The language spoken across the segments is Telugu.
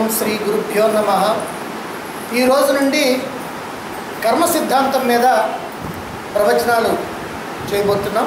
శ్రీ గురుభ్యో నమ ఈ రోజు నుండి కర్మ సిద్ధాంతం మీద ప్రవచనాలు చేయబోతున్నాం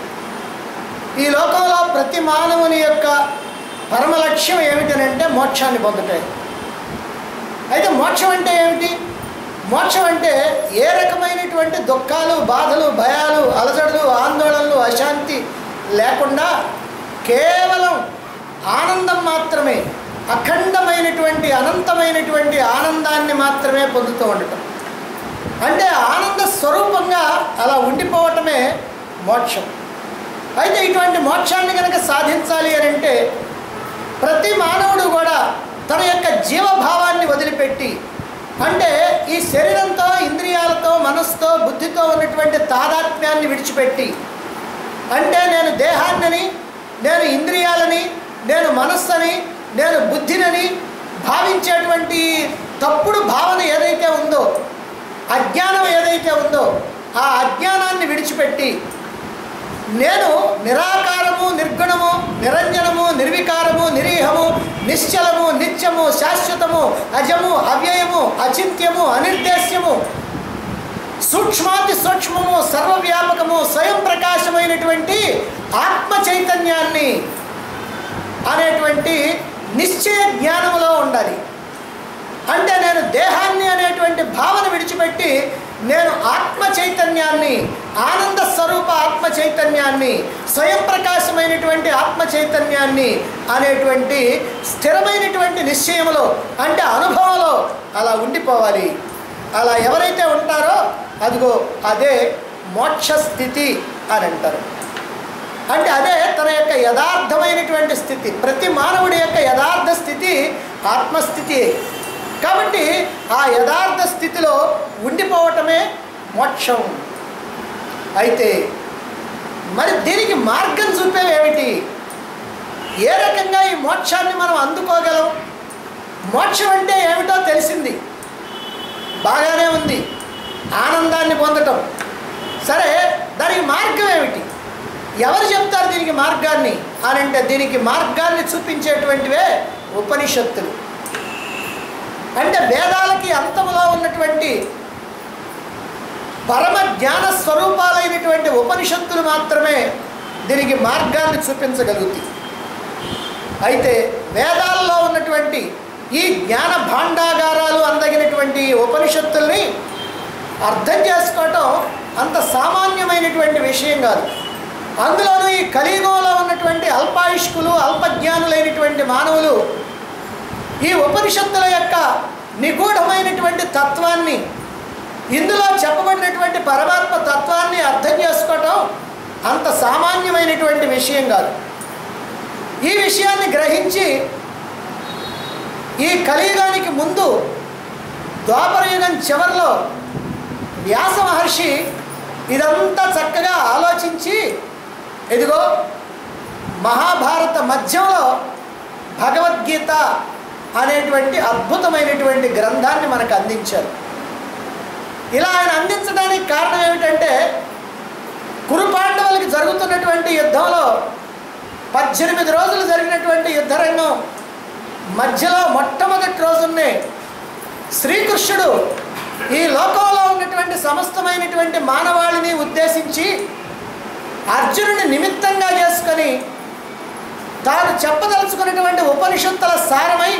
ఈ లోకంలో ప్రతి మానవుని యొక్క పరమ లక్ష్యం ఏమిటనంటే మోక్షాన్ని పొందటం అయితే మోక్షం అంటే ఏమిటి మోక్షం అంటే ఏ రకమైనటువంటి దుఃఖాలు బాధలు భయాలు అలజడులు ఆందోళనలు అశాంతి లేకుండా కేవలం ఆనందం మాత్రమే అఖండమైనటువంటి అనంతమైనటువంటి ఆనందాన్ని మాత్రమే పొందుతూ ఉండటం అంటే ఆనంద స్వరూపంగా అలా ఉండిపోవటమే మోక్షం అయితే ఇటువంటి మోక్షాన్ని కనుక సాధించాలి అని అంటే ప్రతి మానవుడు కూడా తన యొక్క జీవభావాన్ని వదిలిపెట్టి అంటే ఈ శరీరంతో ఇంద్రియాలతో మనస్సుతో బుద్ధితో ఉన్నటువంటి తాదాత్మ్యాన్ని విడిచిపెట్టి అంటే నేను దేహాన్నని నేను ఇంద్రియాలని నేను మనస్సుని నేను బుద్ధినని భావించేటువంటి తప్పుడు భావన ఏదైతే ఉందో అజ్ఞానం ఏదైతే ఉందో ఆ అజ్ఞానాన్ని విడిచిపెట్టి నేను నిరాకారము నిర్గుణము నిరంజనము నిర్వికారము నిరీహము నిశ్చలము నిత్యము శాశ్వతము అజము అవ్యయము అచింత్యము అనిర్దేశ్యము సూక్ష్మాతి సూక్ష్మము సర్వవ్యాపకము స్వయం ప్రకాశమైనటువంటి ఆత్మ చైతన్యాన్ని అనేటువంటి నిశ్చయ జ్ఞానములో ఉండాలి అంటే నేను దేహాన్ని అనేటువంటి భావన విడిచిపెట్టి నేను ఆత్మ చైతన్యాన్ని ఆనంద స్వరూప ఆత్మ చైతన్యాన్ని స్వయం ప్రకాశమైనటువంటి ఆత్మ చైతన్యాన్ని అనేటువంటి స్థిరమైనటువంటి నిశ్చయంలో అంటే అనుభవంలో అలా ఉండిపోవాలి అలా ఎవరైతే ఉంటారో అదిగో అదే మోక్ష స్థితి అని అంటారు అంటే అదే తన యొక్క యథార్థమైనటువంటి స్థితి ప్రతి మానవుడి యొక్క యథార్థ స్థితి ఆత్మస్థితి కాబట్టి ఆ యథార్థ స్థితిలో ఉండిపోవటమే మోక్షం అయితే మరి దీనికి మార్గం చూపేవేమిటి ఏ రకంగా ఈ మోక్షాన్ని మనం అందుకోగలం మోక్షం అంటే ఏమిటో తెలిసింది బాగానే ఉంది ఆనందాన్ని పొందటం సరే దానికి మార్గం ఏమిటి ఎవరు చెప్తారు దీనికి మార్గాన్ని అని అంటే దీనికి మార్గాన్ని చూపించేటువంటివే ఉపనిషత్తులు అంటే వేదాలకి అంతములో ఉన్నటువంటి పరమ జ్ఞాన స్వరూపాలైనటువంటి ఉపనిషత్తులు మాత్రమే దీనికి మార్గాన్ని చూపించగలుగుతాయి అయితే వేదాల్లో ఉన్నటువంటి ఈ జ్ఞాన భాండాగారాలు అందగినటువంటి ఉపనిషత్తుల్ని అర్థం చేసుకోవటం అంత సామాన్యమైనటువంటి విషయం కాదు అందులోనూ ఈ కలియుగంలో ఉన్నటువంటి అల్పాయుష్కులు అల్పజ్ఞానులైనటువంటి మానవులు ఈ ఉపనిషత్తుల యొక్క నిగూఢమైనటువంటి తత్వాన్ని ఇందులో చెప్పబడినటువంటి పరమాత్మ తత్వాన్ని అర్థం చేసుకోవటం అంత సామాన్యమైనటువంటి విషయం కాదు ఈ విషయాన్ని గ్రహించి ఈ కలియుగానికి ముందు ద్వాపరయుగం చివరిలో వ్యాస మహర్షి ఇదంతా చక్కగా ఆలోచించి ఇదిగో మహాభారత మధ్యంలో భగవద్గీత అనేటువంటి అద్భుతమైనటువంటి గ్రంథాన్ని మనకు అందించారు ఇలా ఆయన అందించడానికి కారణం ఏమిటంటే కురు పాండవులకి జరుగుతున్నటువంటి యుద్ధంలో పద్దెనిమిది రోజులు జరిగినటువంటి యుద్ధరంగం మధ్యలో మొట్టమొదటి రోజున్నే శ్రీకృష్ణుడు ఈ లోకంలో ఉన్నటువంటి సమస్తమైనటువంటి మానవాళిని ఉద్దేశించి అర్జునుని నిమిత్తంగా చేసుకొని తాను చెప్పదలుచుకున్నటువంటి ఉపనిషత్తుల సారమై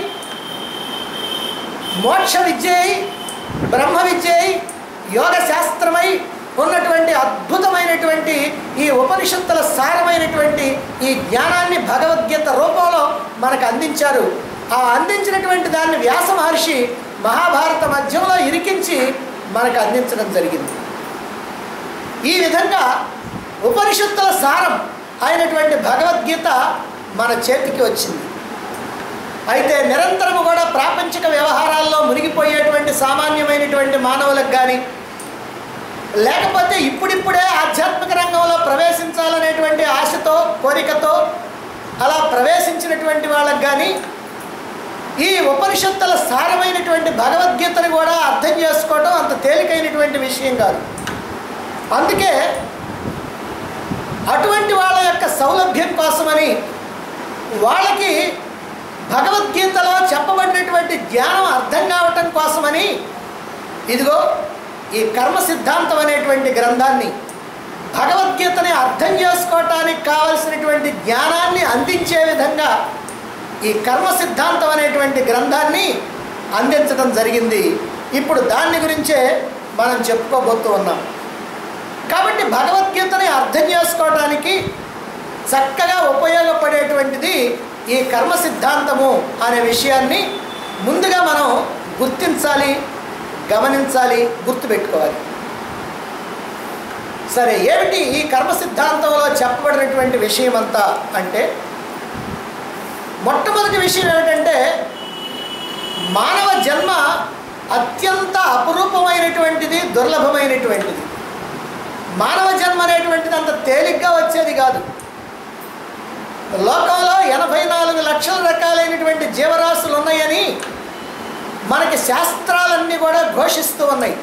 మోక్ష విద్యై బ్రహ్మ విద్యై యోగ శాస్త్రమై ఉన్నటువంటి అద్భుతమైనటువంటి ఈ ఉపనిషత్తుల సారమైనటువంటి ఈ జ్ఞానాన్ని భగవద్గీత రూపంలో మనకు అందించారు ఆ అందించినటువంటి దాన్ని వ్యాస మహర్షి మహాభారత మధ్యంలో ఇరికించి మనకు అందించడం జరిగింది ఈ విధంగా ఉపనిషత్తుల సారం అయినటువంటి భగవద్గీత మన చేతికి వచ్చింది అయితే నిరంతరము కూడా ప్రాపంచిక వ్యవహారాల్లో మునిగిపోయేటువంటి సామాన్యమైనటువంటి మానవులకు కానీ లేకపోతే ఇప్పుడిప్పుడే ఆధ్యాత్మిక రంగంలో ప్రవేశించాలనేటువంటి ఆశతో కోరికతో అలా ప్రవేశించినటువంటి వాళ్ళకు కానీ ఈ ఉపనిషత్తుల సారమైనటువంటి భగవద్గీతను కూడా అర్థం చేసుకోవడం అంత తేలికైనటువంటి విషయం కాదు అందుకే అటువంటి వాళ్ళ యొక్క సౌలభ్యం కోసమని వాళ్ళకి భగవద్గీతలో చెప్పబడినటువంటి అనేటువంటి జ్ఞానం అర్థం కావటం కోసమని ఇదిగో ఈ కర్మ సిద్ధాంతం అనేటువంటి గ్రంథాన్ని భగవద్గీతని అర్థం చేసుకోవటానికి కావలసినటువంటి జ్ఞానాన్ని అందించే విధంగా ఈ కర్మ సిద్ధాంతం అనేటువంటి గ్రంథాన్ని అందించడం జరిగింది ఇప్పుడు దాని గురించే మనం చెప్పుకోబోతూ ఉన్నాం కాబట్టి భగవద్గీతని అర్థం చేసుకోవడానికి చక్కగా ఉపయోగపడేటువంటిది ఈ కర్మ సిద్ధాంతము అనే విషయాన్ని ముందుగా మనం గుర్తించాలి గమనించాలి గుర్తుపెట్టుకోవాలి సరే ఏమిటి ఈ కర్మ సిద్ధాంతంలో చెప్పబడినటువంటి విషయం అంతా అంటే మొట్టమొదటి విషయం ఏమిటంటే మానవ జన్మ అత్యంత అపురూపమైనటువంటిది దుర్లభమైనటువంటిది మానవ జన్మ అనేటువంటిది అంత తేలిగ్గా వచ్చేది కాదు లోకంలో ఎనభై నాలుగు లక్షల రకాలైనటువంటి జీవరాశులు ఉన్నాయని మనకి శాస్త్రాలన్నీ కూడా ఘోషిస్తూ ఉన్నాయి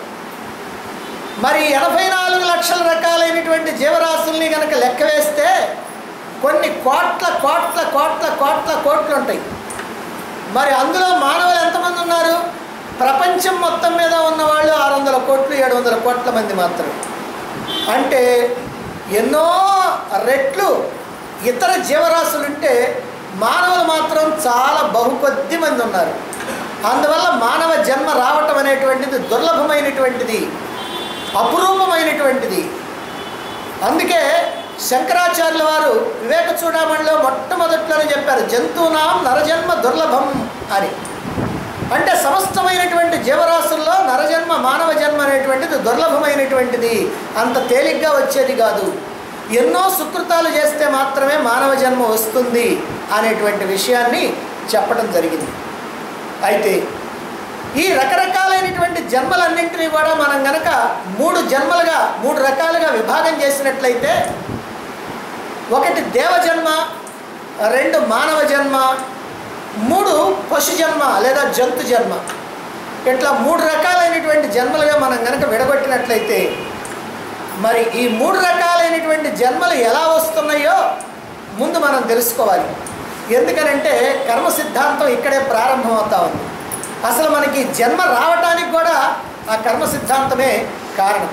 మరి ఎనభై నాలుగు లక్షల రకాలైనటువంటి జీవరాశుల్ని కనుక లెక్క వేస్తే కొన్ని కోట్ల కోట్ల కోట్ల కోట్ల కోట్లు ఉంటాయి మరి అందులో మానవులు ఎంతమంది ఉన్నారు ప్రపంచం మొత్తం మీద ఉన్నవాళ్ళు ఆరు వందల కోట్లు ఏడు వందల కోట్ల మంది మాత్రమే అంటే ఎన్నో రెట్లు ఇతర జీవరాశులుంటే మానవులు మాత్రం చాలా బహు కొద్ది మంది ఉన్నారు అందువల్ల మానవ జన్మ రావటం అనేటువంటిది దుర్లభమైనటువంటిది అపురూపమైనటువంటిది అందుకే శంకరాచార్యుల వారు వివేక చూడమణిలో మొట్టమొదట్లోనే చెప్పారు జంతువునాం నరజన్మ దుర్లభం అని అంటే సమస్తమైనటువంటి జీవరాశుల్లో నరజన్మ మానవ జన్మ అనేటువంటిది దుర్లభమైనటువంటిది అంత తేలిగ్గా వచ్చేది కాదు ఎన్నో సుకృతాలు చేస్తే మాత్రమే మానవ జన్మ వస్తుంది అనేటువంటి విషయాన్ని చెప్పడం జరిగింది అయితే ఈ రకరకాలైనటువంటి జన్మలన్నింటినీ కూడా మనం గనక మూడు జన్మలుగా మూడు రకాలుగా విభాగం చేసినట్లయితే ఒకటి దేవ జన్మ రెండు మానవ జన్మ మూడు పశు జన్మ లేదా జంతు జన్మ ఇట్లా మూడు రకాలైనటువంటి జన్మలుగా మనం కనుక విడగొట్టినట్లయితే మరి ఈ మూడు రకాలైనటువంటి జన్మలు ఎలా వస్తున్నాయో ముందు మనం తెలుసుకోవాలి ఎందుకనంటే కర్మ సిద్ధాంతం ఇక్కడే ప్రారంభం అవుతా ఉంది అసలు మనకి జన్మ రావటానికి కూడా ఆ కర్మ సిద్ధాంతమే కారణం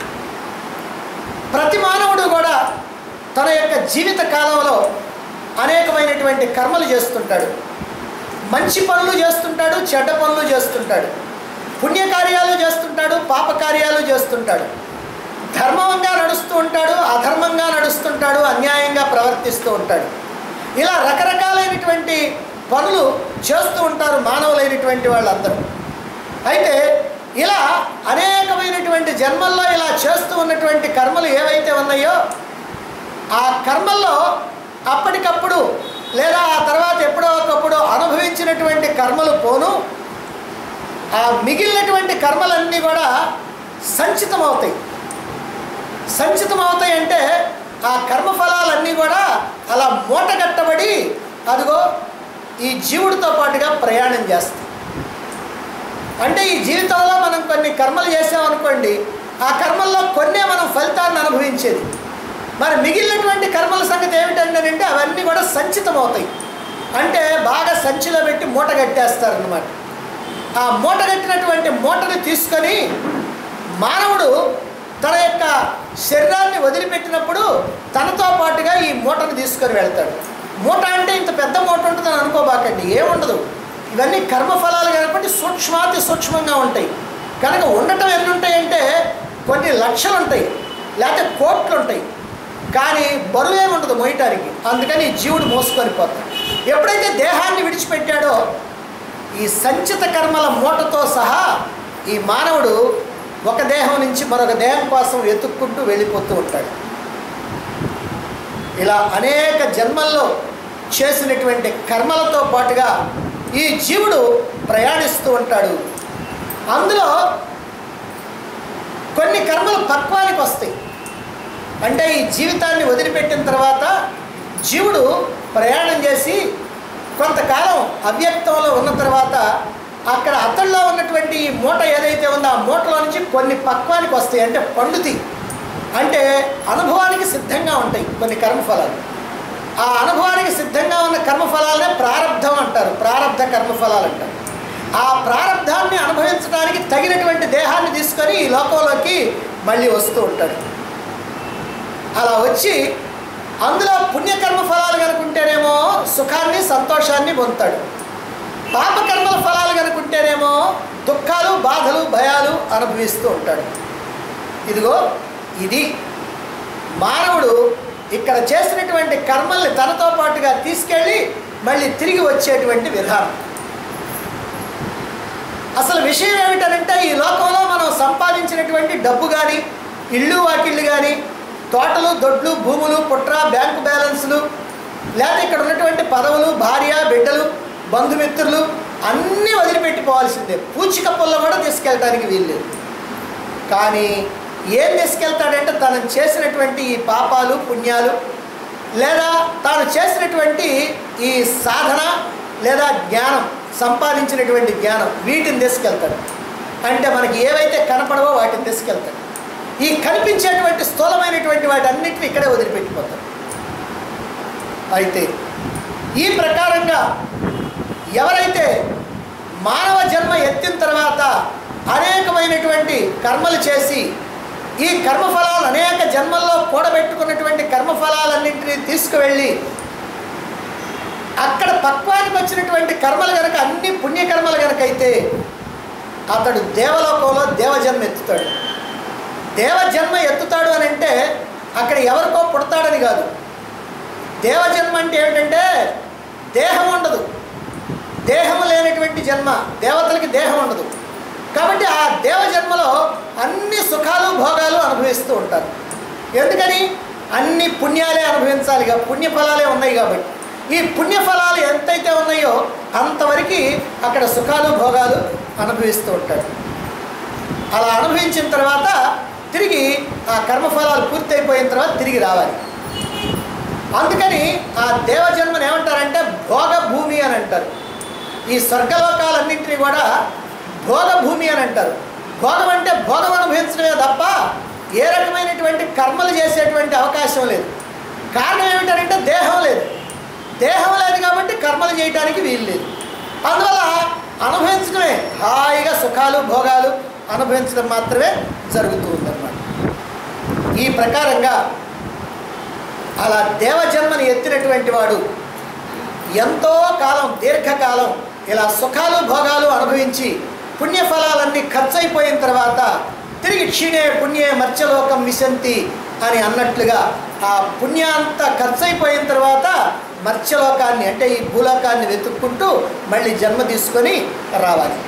ప్రతి మానవుడు కూడా తన యొక్క జీవిత కాలంలో అనేకమైనటువంటి కర్మలు చేస్తుంటాడు మంచి పనులు చేస్తుంటాడు చెడ్డ పనులు చేస్తుంటాడు పుణ్యకార్యాలు చేస్తుంటాడు పాపకార్యాలు చేస్తుంటాడు ధర్మంగా నడుస్తూ ఉంటాడు అధర్మంగా నడుస్తుంటాడు అన్యాయంగా ప్రవర్తిస్తూ ఉంటాడు ఇలా రకరకాలైనటువంటి పనులు చేస్తూ ఉంటారు మానవులైనటువంటి వాళ్ళందరూ అయితే ఇలా అనేకమైనటువంటి జన్మల్లో ఇలా చేస్తూ ఉన్నటువంటి కర్మలు ఏవైతే ఉన్నాయో ఆ కర్మల్లో అప్పటికప్పుడు లేదా ఆ తర్వాత ఎప్పుడో ఒకప్పుడు అనుభవించినటువంటి కర్మలు పోను ఆ మిగిలినటువంటి కర్మలన్నీ కూడా సంచితమవుతాయి సంచితమవుతాయి అంటే ఆ కర్మఫలాలన్నీ కూడా అలా మూటగట్టబడి అదిగో ఈ జీవుడితో పాటుగా ప్రయాణం చేస్తాయి అంటే ఈ జీవితంలో మనం కొన్ని కర్మలు చేసామనుకోండి ఆ కర్మల్లో కొన్నే మనం ఫలితాన్ని అనుభవించేది మరి మిగిలినటువంటి కర్మల సంగతి ఏమిటంటే అవన్నీ కూడా సంచితం అవుతాయి అంటే బాగా సంచిలో పెట్టి మూట కట్టేస్తారనమాట ఆ మూట కట్టినటువంటి మూటని తీసుకొని మానవుడు తన యొక్క శరీరాన్ని వదిలిపెట్టినప్పుడు తనతో పాటుగా ఈ మూటను తీసుకొని వెళ్తాడు మూట అంటే ఇంత పెద్ద మూట ఉంటుందని అనుకోబాకండి ఏముండదు ఇవన్నీ కర్మఫలాలు కాబట్టి సూక్ష్మాతి సూక్ష్మంగా ఉంటాయి కనుక ఉండటం ఎన్ని ఉంటాయంటే కొన్ని లక్షలు ఉంటాయి లేకపోతే కోట్లు ఉంటాయి కానీ బరువు ఏమి ఉండదు మోయటానికి అందుకని ఈ జీవుడు మోసుకొని పోతాడు ఎప్పుడైతే దేహాన్ని విడిచిపెట్టాడో ఈ సంచిత కర్మల మూటతో సహా ఈ మానవుడు ఒక దేహం నుంచి మరొక దేహం కోసం వెతుక్కుంటూ వెళ్ళిపోతూ ఉంటాడు ఇలా అనేక జన్మల్లో చేసినటువంటి కర్మలతో పాటుగా ఈ జీవుడు ప్రయాణిస్తూ ఉంటాడు అందులో కొన్ని కర్మలు పక్వానికి వస్తాయి అంటే ఈ జీవితాన్ని వదిలిపెట్టిన తర్వాత జీవుడు ప్రయాణం చేసి కొంతకాలం అవ్యక్తంలో ఉన్న తర్వాత అక్కడ అతల్లో ఉన్నటువంటి ఈ మూట ఏదైతే ఉందో ఆ మూటలో నుంచి కొన్ని పక్వానికి వస్తాయి అంటే పండుతాయి అంటే అనుభవానికి సిద్ధంగా ఉంటాయి కొన్ని కర్మఫలాలు ఆ అనుభవానికి సిద్ధంగా ఉన్న కర్మఫలాలనే ప్రారంధం అంటారు ప్రారంధ కర్మఫలాలు అంటారు ఆ ప్రారంధాన్ని అనుభవించడానికి తగినటువంటి దేహాన్ని తీసుకొని ఈ లోకంలోకి మళ్ళీ వస్తూ ఉంటాడు అలా వచ్చి అందులో పుణ్యకర్మ ఫలాలు కనుకుంటేనేమో సుఖాన్ని సంతోషాన్ని పొందుతాడు పాపకర్మల ఫలాలు కనుకుంటేనేమో దుఃఖాలు బాధలు భయాలు అనుభవిస్తూ ఉంటాడు ఇదిగో ఇది మానవుడు ఇక్కడ చేసినటువంటి కర్మల్ని తనతో పాటుగా తీసుకెళ్ళి మళ్ళీ తిరిగి వచ్చేటువంటి విధానం అసలు విషయం ఏమిటనంటే ఈ లోకంలో మనం సంపాదించినటువంటి డబ్బు కానీ ఇళ్ళు వాకిళ్ళు కానీ తోటలు దొడ్లు భూములు పుట్ర బ్యాంకు బ్యాలెన్స్లు లేదా ఇక్కడ ఉన్నటువంటి పదవులు భార్య బిడ్డలు బంధుమిత్రులు అన్నీ వదిలిపెట్టిపోవాల్సిందే పూచిక పుల్ల కూడా తీసుకెళ్ళడానికి వీల్లేదు కానీ ఏం తీసుకెళ్తాడంటే తను చేసినటువంటి ఈ పాపాలు పుణ్యాలు లేదా తాను చేసినటువంటి ఈ సాధన లేదా జ్ఞానం సంపాదించినటువంటి జ్ఞానం వీటిని తీసుకెళ్తాడు అంటే మనకి ఏవైతే కనపడవో వాటిని తీసుకెళ్తాడు ఈ కనిపించేటువంటి స్థూలమైనటువంటి వాటి అన్నింటినీ ఇక్కడే వదిలిపెట్టిపోతాడు అయితే ఈ ప్రకారంగా ఎవరైతే మానవ జన్మ ఎత్తిన తర్వాత అనేకమైనటువంటి కర్మలు చేసి ఈ కర్మఫలాలు అనేక జన్మల్లో కూడబెట్టుకున్నటువంటి కర్మఫలాలన్నింటినీ తీసుకువెళ్ళి అక్కడ పక్వానికి వచ్చినటువంటి కర్మలు కనుక అన్ని పుణ్యకర్మలు కనుక అయితే అతడు దేవలోకంలో దేవజన్మ ఎత్తుతాడు దేవజన్మ ఎత్తుతాడు అని అంటే అక్కడ ఎవరికో పుడతాడని కాదు దేవజన్మ అంటే ఏమిటంటే దేహం ఉండదు దేహం లేనటువంటి జన్మ దేవతలకి దేహం ఉండదు కాబట్టి ఆ దేవజన్మలో అన్ని సుఖాలు భోగాలు అనుభవిస్తూ ఉంటారు ఎందుకని అన్ని పుణ్యాలే అనుభవించాలిగా పుణ్యఫలాలే ఉన్నాయి కాబట్టి ఈ పుణ్యఫలాలు ఎంతైతే ఉన్నాయో అంతవరకు అక్కడ సుఖాలు భోగాలు అనుభవిస్తూ ఉంటాడు అలా అనుభవించిన తర్వాత తిరిగి ఆ కర్మఫలాలు పూర్తయిపోయిన తర్వాత తిరిగి రావాలి అందుకని ఆ దేవజన్మను ఏమంటారంటే భోగ భూమి అని అంటారు ఈ స్వర్గలోకాలన్నింటినీ కూడా భోగ భూమి అని అంటారు భోగం అంటే భోగం అనుభవించడమే తప్ప ఏ రకమైనటువంటి కర్మలు చేసేటువంటి అవకాశం లేదు కారణం ఏమిటంటే దేహం లేదు దేహం లేదు కాబట్టి కర్మలు చేయడానికి వీలు లేదు అందువల్ల అనుభవించడమే హాయిగా సుఖాలు భోగాలు అనుభవించడం మాత్రమే జరుగుతూ ఉందన్నమాట ఈ ప్రకారంగా అలా దేవజన్మని ఎత్తినటువంటి వాడు ఎంతో కాలం దీర్ఘకాలం ఇలా సుఖాలు భోగాలు అనుభవించి పుణ్యఫలాలన్నీ ఖర్చు అయిపోయిన తర్వాత తిరిగి క్షీణే పుణ్యే మత్స్యలోకం విశంతి అని అన్నట్లుగా ఆ పుణ్యాంత ఖర్చు అయిపోయిన తర్వాత మత్స్యలోకాన్ని అంటే ఈ భూలోకాన్ని వెతుక్కుంటూ మళ్ళీ జన్మ తీసుకొని రావాలి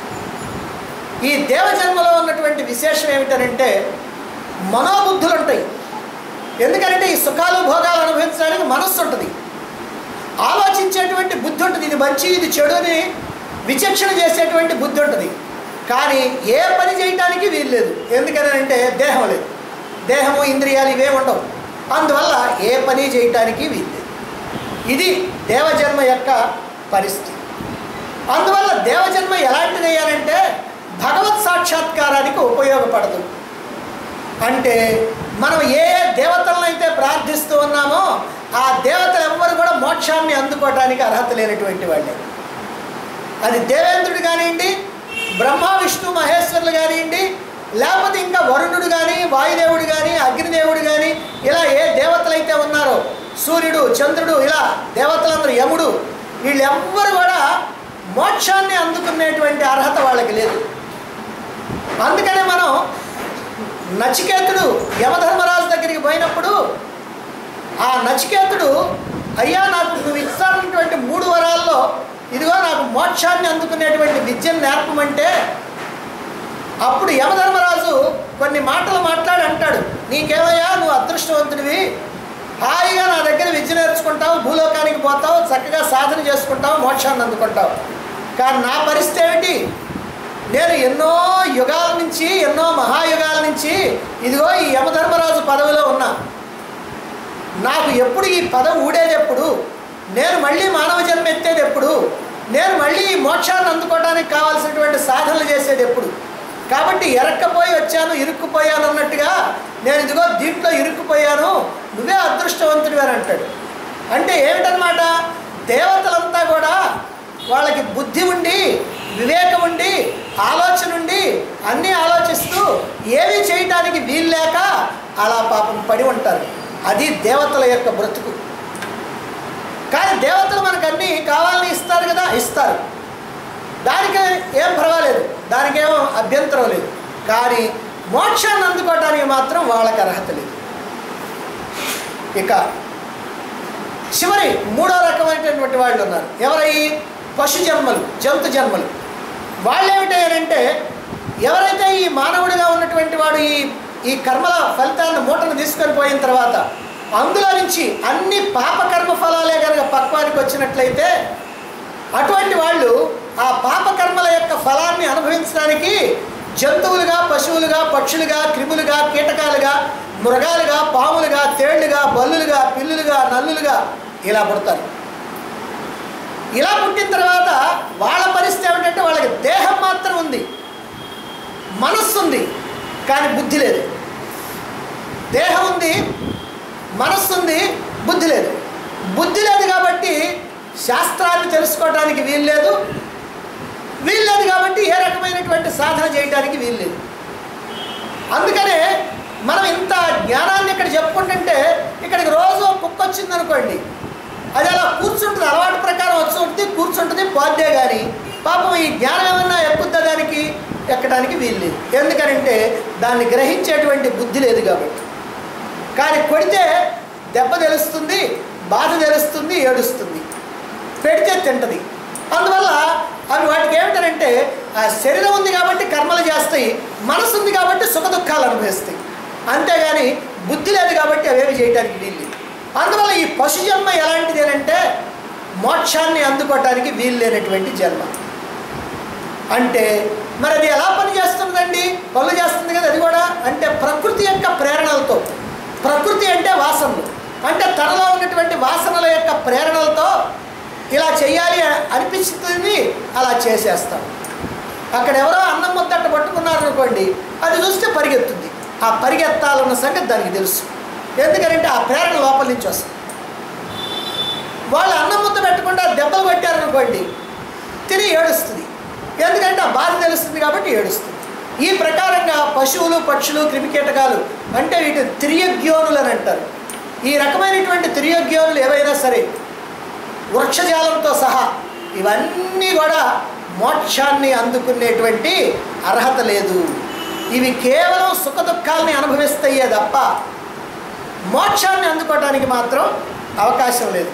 ఈ దేవజన్మలో ఉన్నటువంటి విశేషం ఏమిటనంటే మనోబుద్ధులు ఉంటాయి ఎందుకంటే ఈ సుఖాలు భోగాలు అనుభవించడానికి మనస్సు ఉంటుంది ఆలోచించేటువంటి బుద్ధి ఉంటుంది ఇది మంచి ఇది చెడు అని విచక్షణ చేసేటువంటి బుద్ధి ఉంటుంది కానీ ఏ పని చేయటానికి వీలు లేదు ఎందుకని అంటే దేహం లేదు దేహము ఇంద్రియాలు ఇవే ఉండవు అందువల్ల ఏ పని చేయటానికి వీలు లేదు ఇది దేవజన్మ యొక్క పరిస్థితి అందువల్ల దేవజన్మ ఎలాంటిది అయ్యారంటే భగవత్ సాక్షాత్కారానికి ఉపయోగపడదు అంటే మనం ఏ ఏ దేవతలను అయితే ప్రార్థిస్తూ ఉన్నామో ఆ దేవతలు ఎవ్వరు కూడా మోక్షాన్ని అందుకోవటానికి అర్హత లేనటువంటి వాళ్ళే అది దేవేంద్రుడు కానివ్వండి బ్రహ్మ విష్ణు మహేశ్వరులు కానివ్వండి లేకపోతే ఇంకా వరుణుడు కానీ వాయుదేవుడు కానీ అగ్నిదేవుడు కానీ ఇలా ఏ దేవతలు అయితే ఉన్నారో సూర్యుడు చంద్రుడు ఇలా దేవతలందరూ యముడు వీళ్ళెవ్వరు కూడా మోక్షాన్ని అందుకునేటువంటి అర్హత వాళ్ళకి లేదు అందుకనే మనం నచికేతుడు యమధర్మరాజు దగ్గరికి పోయినప్పుడు ఆ నచికేతుడు అయ్యా నాకు నువ్వు ఇస్తానటువంటి మూడు వరాల్లో ఇదిగో నాకు మోక్షాన్ని అందుకునేటువంటి విద్యను నేర్పమంటే అప్పుడు యమధర్మరాజు కొన్ని మాటలు మాట్లాడి అంటాడు నీకేమయ్యా నువ్వు అదృష్టవంతుడివి హాయిగా నా దగ్గర విద్య నేర్చుకుంటావు భూలోకానికి పోతావు చక్కగా సాధన చేసుకుంటావు మోక్షాన్ని అందుకుంటావు కానీ నా పరిస్థితి ఏమిటి నేను ఎన్నో యుగాల నుంచి ఎన్నో మహాయుగాల నుంచి ఇదిగో ఈ యమధర్మరాజు పదవిలో ఉన్నా నాకు ఎప్పుడు ఈ పదవి ఊడేది ఎప్పుడు నేను మళ్ళీ మానవ జన్మ ఎత్తేది ఎప్పుడు నేను మళ్ళీ ఈ మోక్షాన్ని అందుకోవడానికి కావాల్సినటువంటి సాధనలు చేసేది ఎప్పుడు కాబట్టి ఎరక్కపోయి వచ్చాను ఇరుక్కుపోయాను అన్నట్టుగా నేను ఇదిగో దీంట్లో ఇరుక్కుపోయాను నువ్వే అదృష్టవంతుడివి అని అంటాడు అంటే ఏమిటనమాట దేవతలంతా కూడా వాళ్ళకి బుద్ధి ఉండి వివేక ఆలోచన ఉండి అన్నీ ఆలోచిస్తూ ఏమీ చేయటానికి వీల్లేక అలా పాపం పడి ఉంటారు అది దేవతల యొక్క బ్రతుకు కానీ దేవతలు మనకు అన్నీ కావాలని ఇస్తారు కదా ఇస్తారు దానికి ఏం పర్వాలేదు దానికేం అభ్యంతరం లేదు కానీ మోక్షాన్ని అందుకోవడానికి మాత్రం వాళ్ళకి అర్హత లేదు ఇక చివరి మూడో రకమైనటువంటి వాళ్ళు ఉన్నారు ఎవరై పశు జన్మలు జంతు జన్మలు వాళ్ళు ఏమిటంటే ఎవరైతే ఈ మానవుడిగా ఉన్నటువంటి వాడు ఈ ఈ కర్మల ఫలితాన్ని మూటను తీసుకొని పోయిన తర్వాత అందులో నుంచి అన్ని పాపకర్మ ఫలాలే కనుక పక్వానికి వచ్చినట్లయితే అటువంటి వాళ్ళు ఆ పాపకర్మల యొక్క ఫలాన్ని అనుభవించడానికి జంతువులుగా పశువులుగా పక్షులుగా క్రిములుగా కీటకాలుగా మృగాలుగా పాములుగా తేళ్లుగా బల్లులుగా పిల్లులుగా నల్లులుగా ఇలా పుడతారు ఇలా పుట్టిన తర్వాత వాళ్ళ పరిస్థితి ఏమిటంటే వాళ్ళకి దేహం మాత్రం ఉంది మనస్సు ఉంది కానీ బుద్ధి లేదు దేహం ఉంది మనస్సు ఉంది బుద్ధి లేదు బుద్ధి లేదు కాబట్టి శాస్త్రాన్ని తెలుసుకోవడానికి వీల్లేదు వీల్లేదు కాబట్టి ఏ రకమైనటువంటి సాధన చేయడానికి వీల్లేదు అందుకనే మనం ఇంత జ్ఞానాన్ని ఇక్కడ చెప్పుకుంటుంటే ఇక్కడికి రోజు కుక్క వచ్చింది అనుకోండి అది అలా కూర్చుంటుంది అలవాటు ప్రకారం వచ్చి ఉంటుంది కూర్చుంటుంది పోద్దే కానీ పాపం ఈ జ్ఞానం ఏమన్నా ఎక్కుద్దా దానికి ఎక్కడానికి వీల్లేదు ఎందుకనంటే దాన్ని గ్రహించేటువంటి బుద్ధి లేదు కాబట్టి కానీ కొడితే దెబ్బ తెలుస్తుంది బాధ తెలుస్తుంది ఏడుస్తుంది పెడితే తింటది అందువల్ల అవి వాటికి ఏమిటంటే ఆ శరీరం ఉంది కాబట్టి కర్మలు చేస్తాయి మనసు ఉంది కాబట్టి సుఖ దుఃఖాలు అనుభవిస్తాయి అంతేగాని బుద్ధి లేదు కాబట్టి అవేమి చేయడానికి వీలు అందువల్ల ఈ పశు జన్మ ఎలాంటిది అంటే మోక్షాన్ని అందుకోవటానికి వీలు లేనటువంటి జన్మ అంటే మరి అది ఎలా పని చేస్తుందండి పనులు చేస్తుంది కదా అది కూడా అంటే ప్రకృతి యొక్క ప్రేరణలతో ప్రకృతి అంటే వాసనలు అంటే తనలో ఉన్నటువంటి వాసనల యొక్క ప్రేరణలతో ఇలా చేయాలి అనిపిస్తుంది అలా చేసేస్తాం అక్కడ ఎవరో అన్నం ముద్దట్ట పట్టుకున్నారు అనుకోండి అది చూస్తే పరిగెత్తుంది ఆ పరిగెత్తాలన్న సంగతి దానికి తెలుసు ఎందుకంటే ఆ ప్రేరణ లోపల నుంచి వస్తుంది వాళ్ళు అన్నం ముద్ద పెట్టకుండా దెబ్బలు కొట్టారనుకోండి తిని ఏడుస్తుంది ఎందుకంటే ఆ బాధ తెలుస్తుంది కాబట్టి ఏడుస్తుంది ఈ ప్రకారంగా పశువులు పక్షులు క్రిమికీటకాలు అంటే వీటి తిరియజ్ఞోనులు అని అంటారు ఈ రకమైనటువంటి తిరియజ్ఞోనులు ఏవైనా సరే వృక్షజాలంతో సహా ఇవన్నీ కూడా మోక్షాన్ని అందుకునేటువంటి అర్హత లేదు ఇవి కేవలం సుఖ దుఃఖాలని అనుభవిస్తాయే తప్ప మోక్షాన్ని అందుకోవడానికి మాత్రం అవకాశం లేదు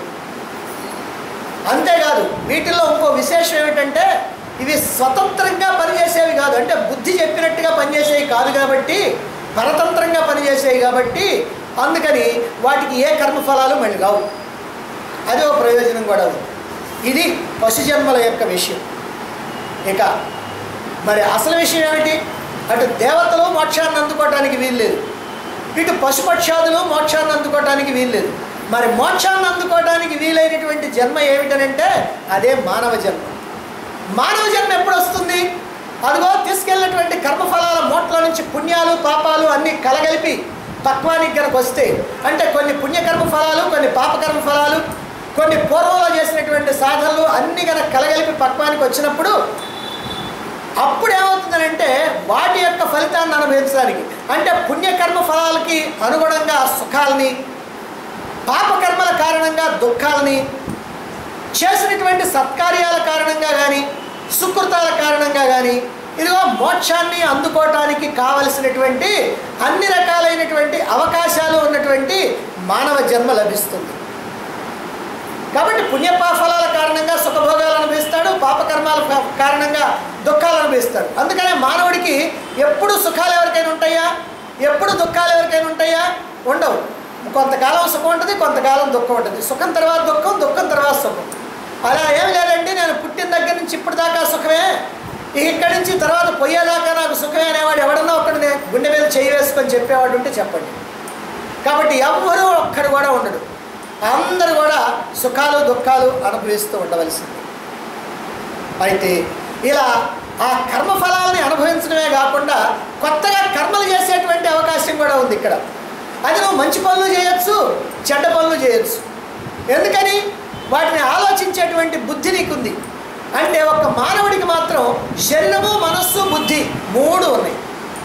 అంతేకాదు వీటిల్లో ఇంకో విశేషం ఏమిటంటే ఇవి స్వతంత్రంగా పనిచేసేవి కాదు అంటే బుద్ధి చెప్పినట్టుగా పనిచేసేవి కాదు కాబట్టి పరతంత్రంగా పనిచేసేవి కాబట్టి అందుకని వాటికి ఏ కర్మఫలాలు మళ్ళీ కావు అది ఒక ప్రయోజనం కూడా ఉంది ఇది పశుజన్మల యొక్క విషయం ఇక మరి అసలు విషయం ఏమిటి అటు దేవతలు మోక్షాన్ని అందుకోవటానికి వీల్లేదు ఇటు పశుపక్షాదులు మోక్షాన్ని అందుకోవటానికి వీల్లేదు మరి మోక్షాన్ని అందుకోవడానికి వీలైనటువంటి జన్మ ఏమిటనంటే అదే మానవ జన్మ మానవ జన్మ ఎప్పుడు వస్తుంది అదిగో తీసుకెళ్ళినటువంటి కర్మఫలాల మూట్ల నుంచి పుణ్యాలు పాపాలు అన్నీ కలగలిపి తత్వానికి కనుక వస్తే అంటే కొన్ని పుణ్యకర్మ ఫలాలు కొన్ని పాపకర్మ ఫలాలు కొన్ని పూర్వంలో చేసినటువంటి సాధనలు అన్నీ కనుక కలగలిపి పక్వానికి వచ్చినప్పుడు అప్పుడు ఏమవుతుందనంటే వాటి యొక్క ఫలితాన్ని అనుభవించడానికి అంటే పుణ్యకర్మ ఫలాలకి అనుగుణంగా సుఖాలని పాపకర్మల కారణంగా దుఃఖాలని చేసినటువంటి సత్కార్యాల కారణంగా కానీ సుకృతాల కారణంగా కానీ ఇదిగో మోక్షాన్ని అందుకోవటానికి కావలసినటువంటి అన్ని రకాలైనటువంటి అవకాశాలు ఉన్నటువంటి మానవ జన్మ లభిస్తుంది కాబట్టి పుణ్యపాఫలాల కారణంగా సుఖభోగాలు అనుభవిస్తాడు పాపకర్మాల కా- కారణంగా దుఃఖాలు అనుభవిస్తాడు అందుకనే మానవుడికి ఎప్పుడు సుఖాలు ఎవరికైనా ఉంటాయా ఎప్పుడు దుఃఖాలు ఎవరికైనా ఉంటాయా ఉండవు కొంతకాలం సుఖం ఉంటుంది కొంతకాలం దుఃఖం ఉంటుంది సుఖం తర్వాత దుఃఖం దుఃఖం తర్వాత సుఖం అలా ఏం లేదండి నేను పుట్టిన దగ్గర నుంచి ఇప్పటిదాకా సుఖమే ఇక ఇక్కడి నుంచి తర్వాత పోయేదాకా నాకు సుఖమే అనేవాడు ఎవడన్నా ఒక్కడు నే- గుండె మీద చేయి వేసుకొని చెప్పేవాడు ఉంటే చెప్పండి కాబట్టి ఎవ్వరూ ఒక్కడు కూడా ఉండడు అందరూ కూడా సుఖాలు దుఃఖాలు అనుభవిస్తూ ఉండవలసింది అయితే ఇలా ఆ కర్మఫలాలని అనుభవించడమే కాకుండా కొత్తగా కర్మలు చేసేటువంటి అవకాశం కూడా ఉంది ఇక్కడ అది నువ్వు మంచి పనులు చేయొచ్చు చెడ్డ పనులు చేయొచ్చు ఎందుకని వాటిని ఆలోచించేటువంటి బుద్ధి నీకుంది అంటే ఒక మానవుడికి మాత్రం శరీరము మనస్సు మూడు ఉన్నాయి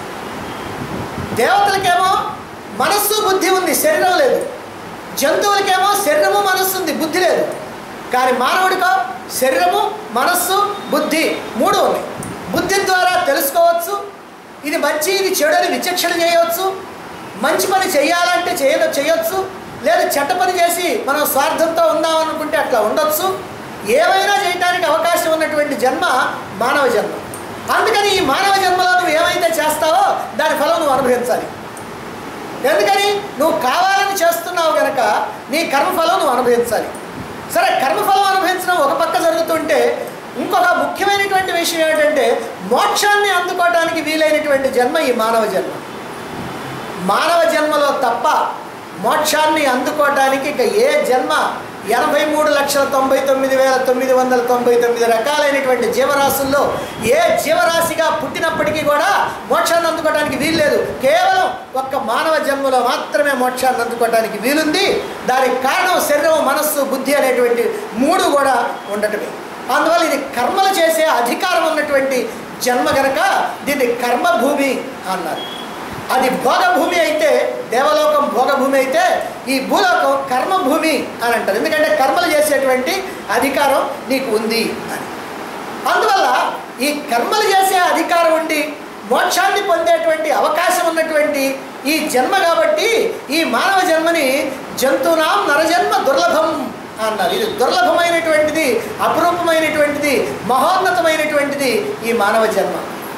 దేవతలకేమో మనస్సు బుద్ధి ఉంది శరీరం లేదు జంతువులకేమో శరీరము మనస్సు ఉంది బుద్ధి లేదు కానీ మానవుడికో శరీరము మనస్సు బుద్ధి మూడు ఉన్నాయి బుద్ధి ద్వారా తెలుసుకోవచ్చు ఇది మంచి ఇది చెడు అని విచక్షణ చేయవచ్చు మంచి పని చేయాలంటే చేయ చేయొచ్చు లేదా చెడ్డ పని చేసి మనం స్వార్థంతో ఉందాం అనుకుంటే అట్లా ఉండొచ్చు ఏమైనా చేయడానికి అవకాశం ఉన్నటువంటి జన్మ మానవ జన్మ అందుకని ఈ మానవ జన్మలో నువ్వు ఏమైతే చేస్తావో దాని ఫలం నువ్వు అనుభవించాలి ఎందుకని నువ్వు కావాలని చేస్తున్నావు గనక నీ కర్మఫలం నువ్వు అనుభవించాలి సరే కర్మఫలం అనుభవించడం ఒక పక్క జరుగుతుంటే ఇంకొక ముఖ్యమైనటువంటి విషయం ఏంటంటే మోక్షాన్ని అందుకోవడానికి వీలైనటువంటి జన్మ ఈ మానవ జన్మ మానవ జన్మలో తప్ప మోక్షాన్ని అందుకోవటానికి ఇక ఏ జన్మ ఎనభై మూడు లక్షల తొంభై తొమ్మిది వేల తొమ్మిది వందల తొంభై తొమ్మిది రకాలైనటువంటి జీవరాశుల్లో ఏ జీవరాశిగా పుట్టినప్పటికీ కూడా మోక్షాన్ని అందుకోవడానికి వీల్లేదు కేవలం ఒక్క మానవ జన్మలో మాత్రమే మోక్షాన్ని అందుకోవడానికి వీలుంది దానికి కారణం శరీరం మనస్సు బుద్ధి అనేటువంటి మూడు కూడా ఉండటమే అందువల్ల ఇది కర్మలు చేసే అధికారం ఉన్నటువంటి జన్మ గనక దీన్ని కర్మభూమి అన్నారు అది భోగభూమి అయితే దేవలోకం భోగభూమి అయితే ఈ భూలోకం కర్మభూమి అని అంటారు ఎందుకంటే కర్మలు చేసేటువంటి అధికారం నీకు ఉంది అని అందువల్ల ఈ కర్మలు చేసే అధికారం ఉండి మోక్షాన్ని పొందేటువంటి అవకాశం ఉన్నటువంటి ఈ జన్మ కాబట్టి ఈ మానవ జన్మని జంతువునాం నరజన్మ దుర్లభం అన్నారు ఇది దుర్లభమైనటువంటిది అపురూపమైనటువంటిది మహోన్నతమైనటువంటిది ఈ మానవ జన్మ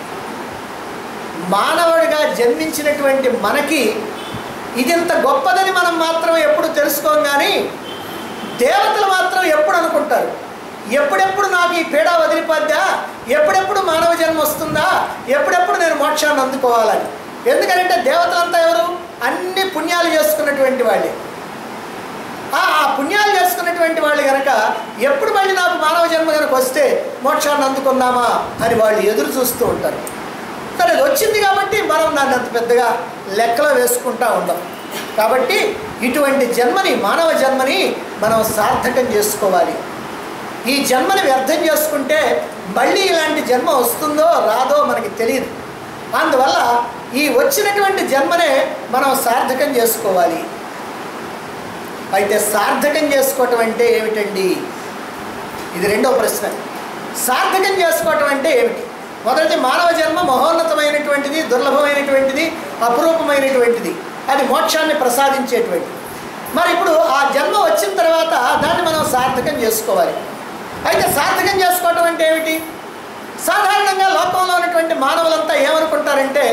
మానవుడిగా జన్మించినటువంటి మనకి ఇదింత గొప్పదని మనం మాత్రం ఎప్పుడు తెలుసుకోం కానీ దేవతలు మాత్రం ఎప్పుడు అనుకుంటారు ఎప్పుడెప్పుడు నాకు ఈ పీడ వదిలిపోద్దా ఎప్పుడెప్పుడు మానవ జన్మ వస్తుందా ఎప్పుడెప్పుడు నేను మోక్షాన్ని అందుకోవాలని ఎందుకంటే దేవతలంతా ఎవరు అన్ని పుణ్యాలు చేసుకున్నటువంటి వాళ్ళే ఆ ఆ పుణ్యాలు చేసుకున్నటువంటి వాళ్ళు కనుక ఎప్పుడు మళ్ళీ నాకు మానవ జన్మ కనుక వస్తే మోక్షాన్ని అందుకుందామా అని వాళ్ళు ఎదురు చూస్తూ ఉంటారు సరే అది వచ్చింది కాబట్టి మనం దాన్ని అంత పెద్దగా లెక్కలో వేసుకుంటా ఉండం కాబట్టి ఇటువంటి జన్మని మానవ జన్మని మనం సార్థకం చేసుకోవాలి ఈ జన్మని వ్యర్థం చేసుకుంటే మళ్ళీ ఇలాంటి జన్మ వస్తుందో రాదో మనకి తెలియదు అందువల్ల ఈ వచ్చినటువంటి జన్మనే మనం సార్థకం చేసుకోవాలి అయితే సార్థకం చేసుకోవటం అంటే ఏమిటండి ఇది రెండో ప్రశ్న సార్థకం చేసుకోవటం అంటే ఏమిటి మొదటి మానవ జన్మ మహోన్నతమైనటువంటిది దుర్లభమైనటువంటిది అపురూపమైనటువంటిది అది మోక్షాన్ని ప్రసాదించేటువంటిది మరి ఇప్పుడు ఆ జన్మ వచ్చిన తర్వాత దాన్ని మనం సార్థకం చేసుకోవాలి అయితే సార్థకం చేసుకోవటం అంటే ఏమిటి సాధారణంగా లోకంలో ఉన్నటువంటి మానవులంతా ఏమనుకుంటారంటే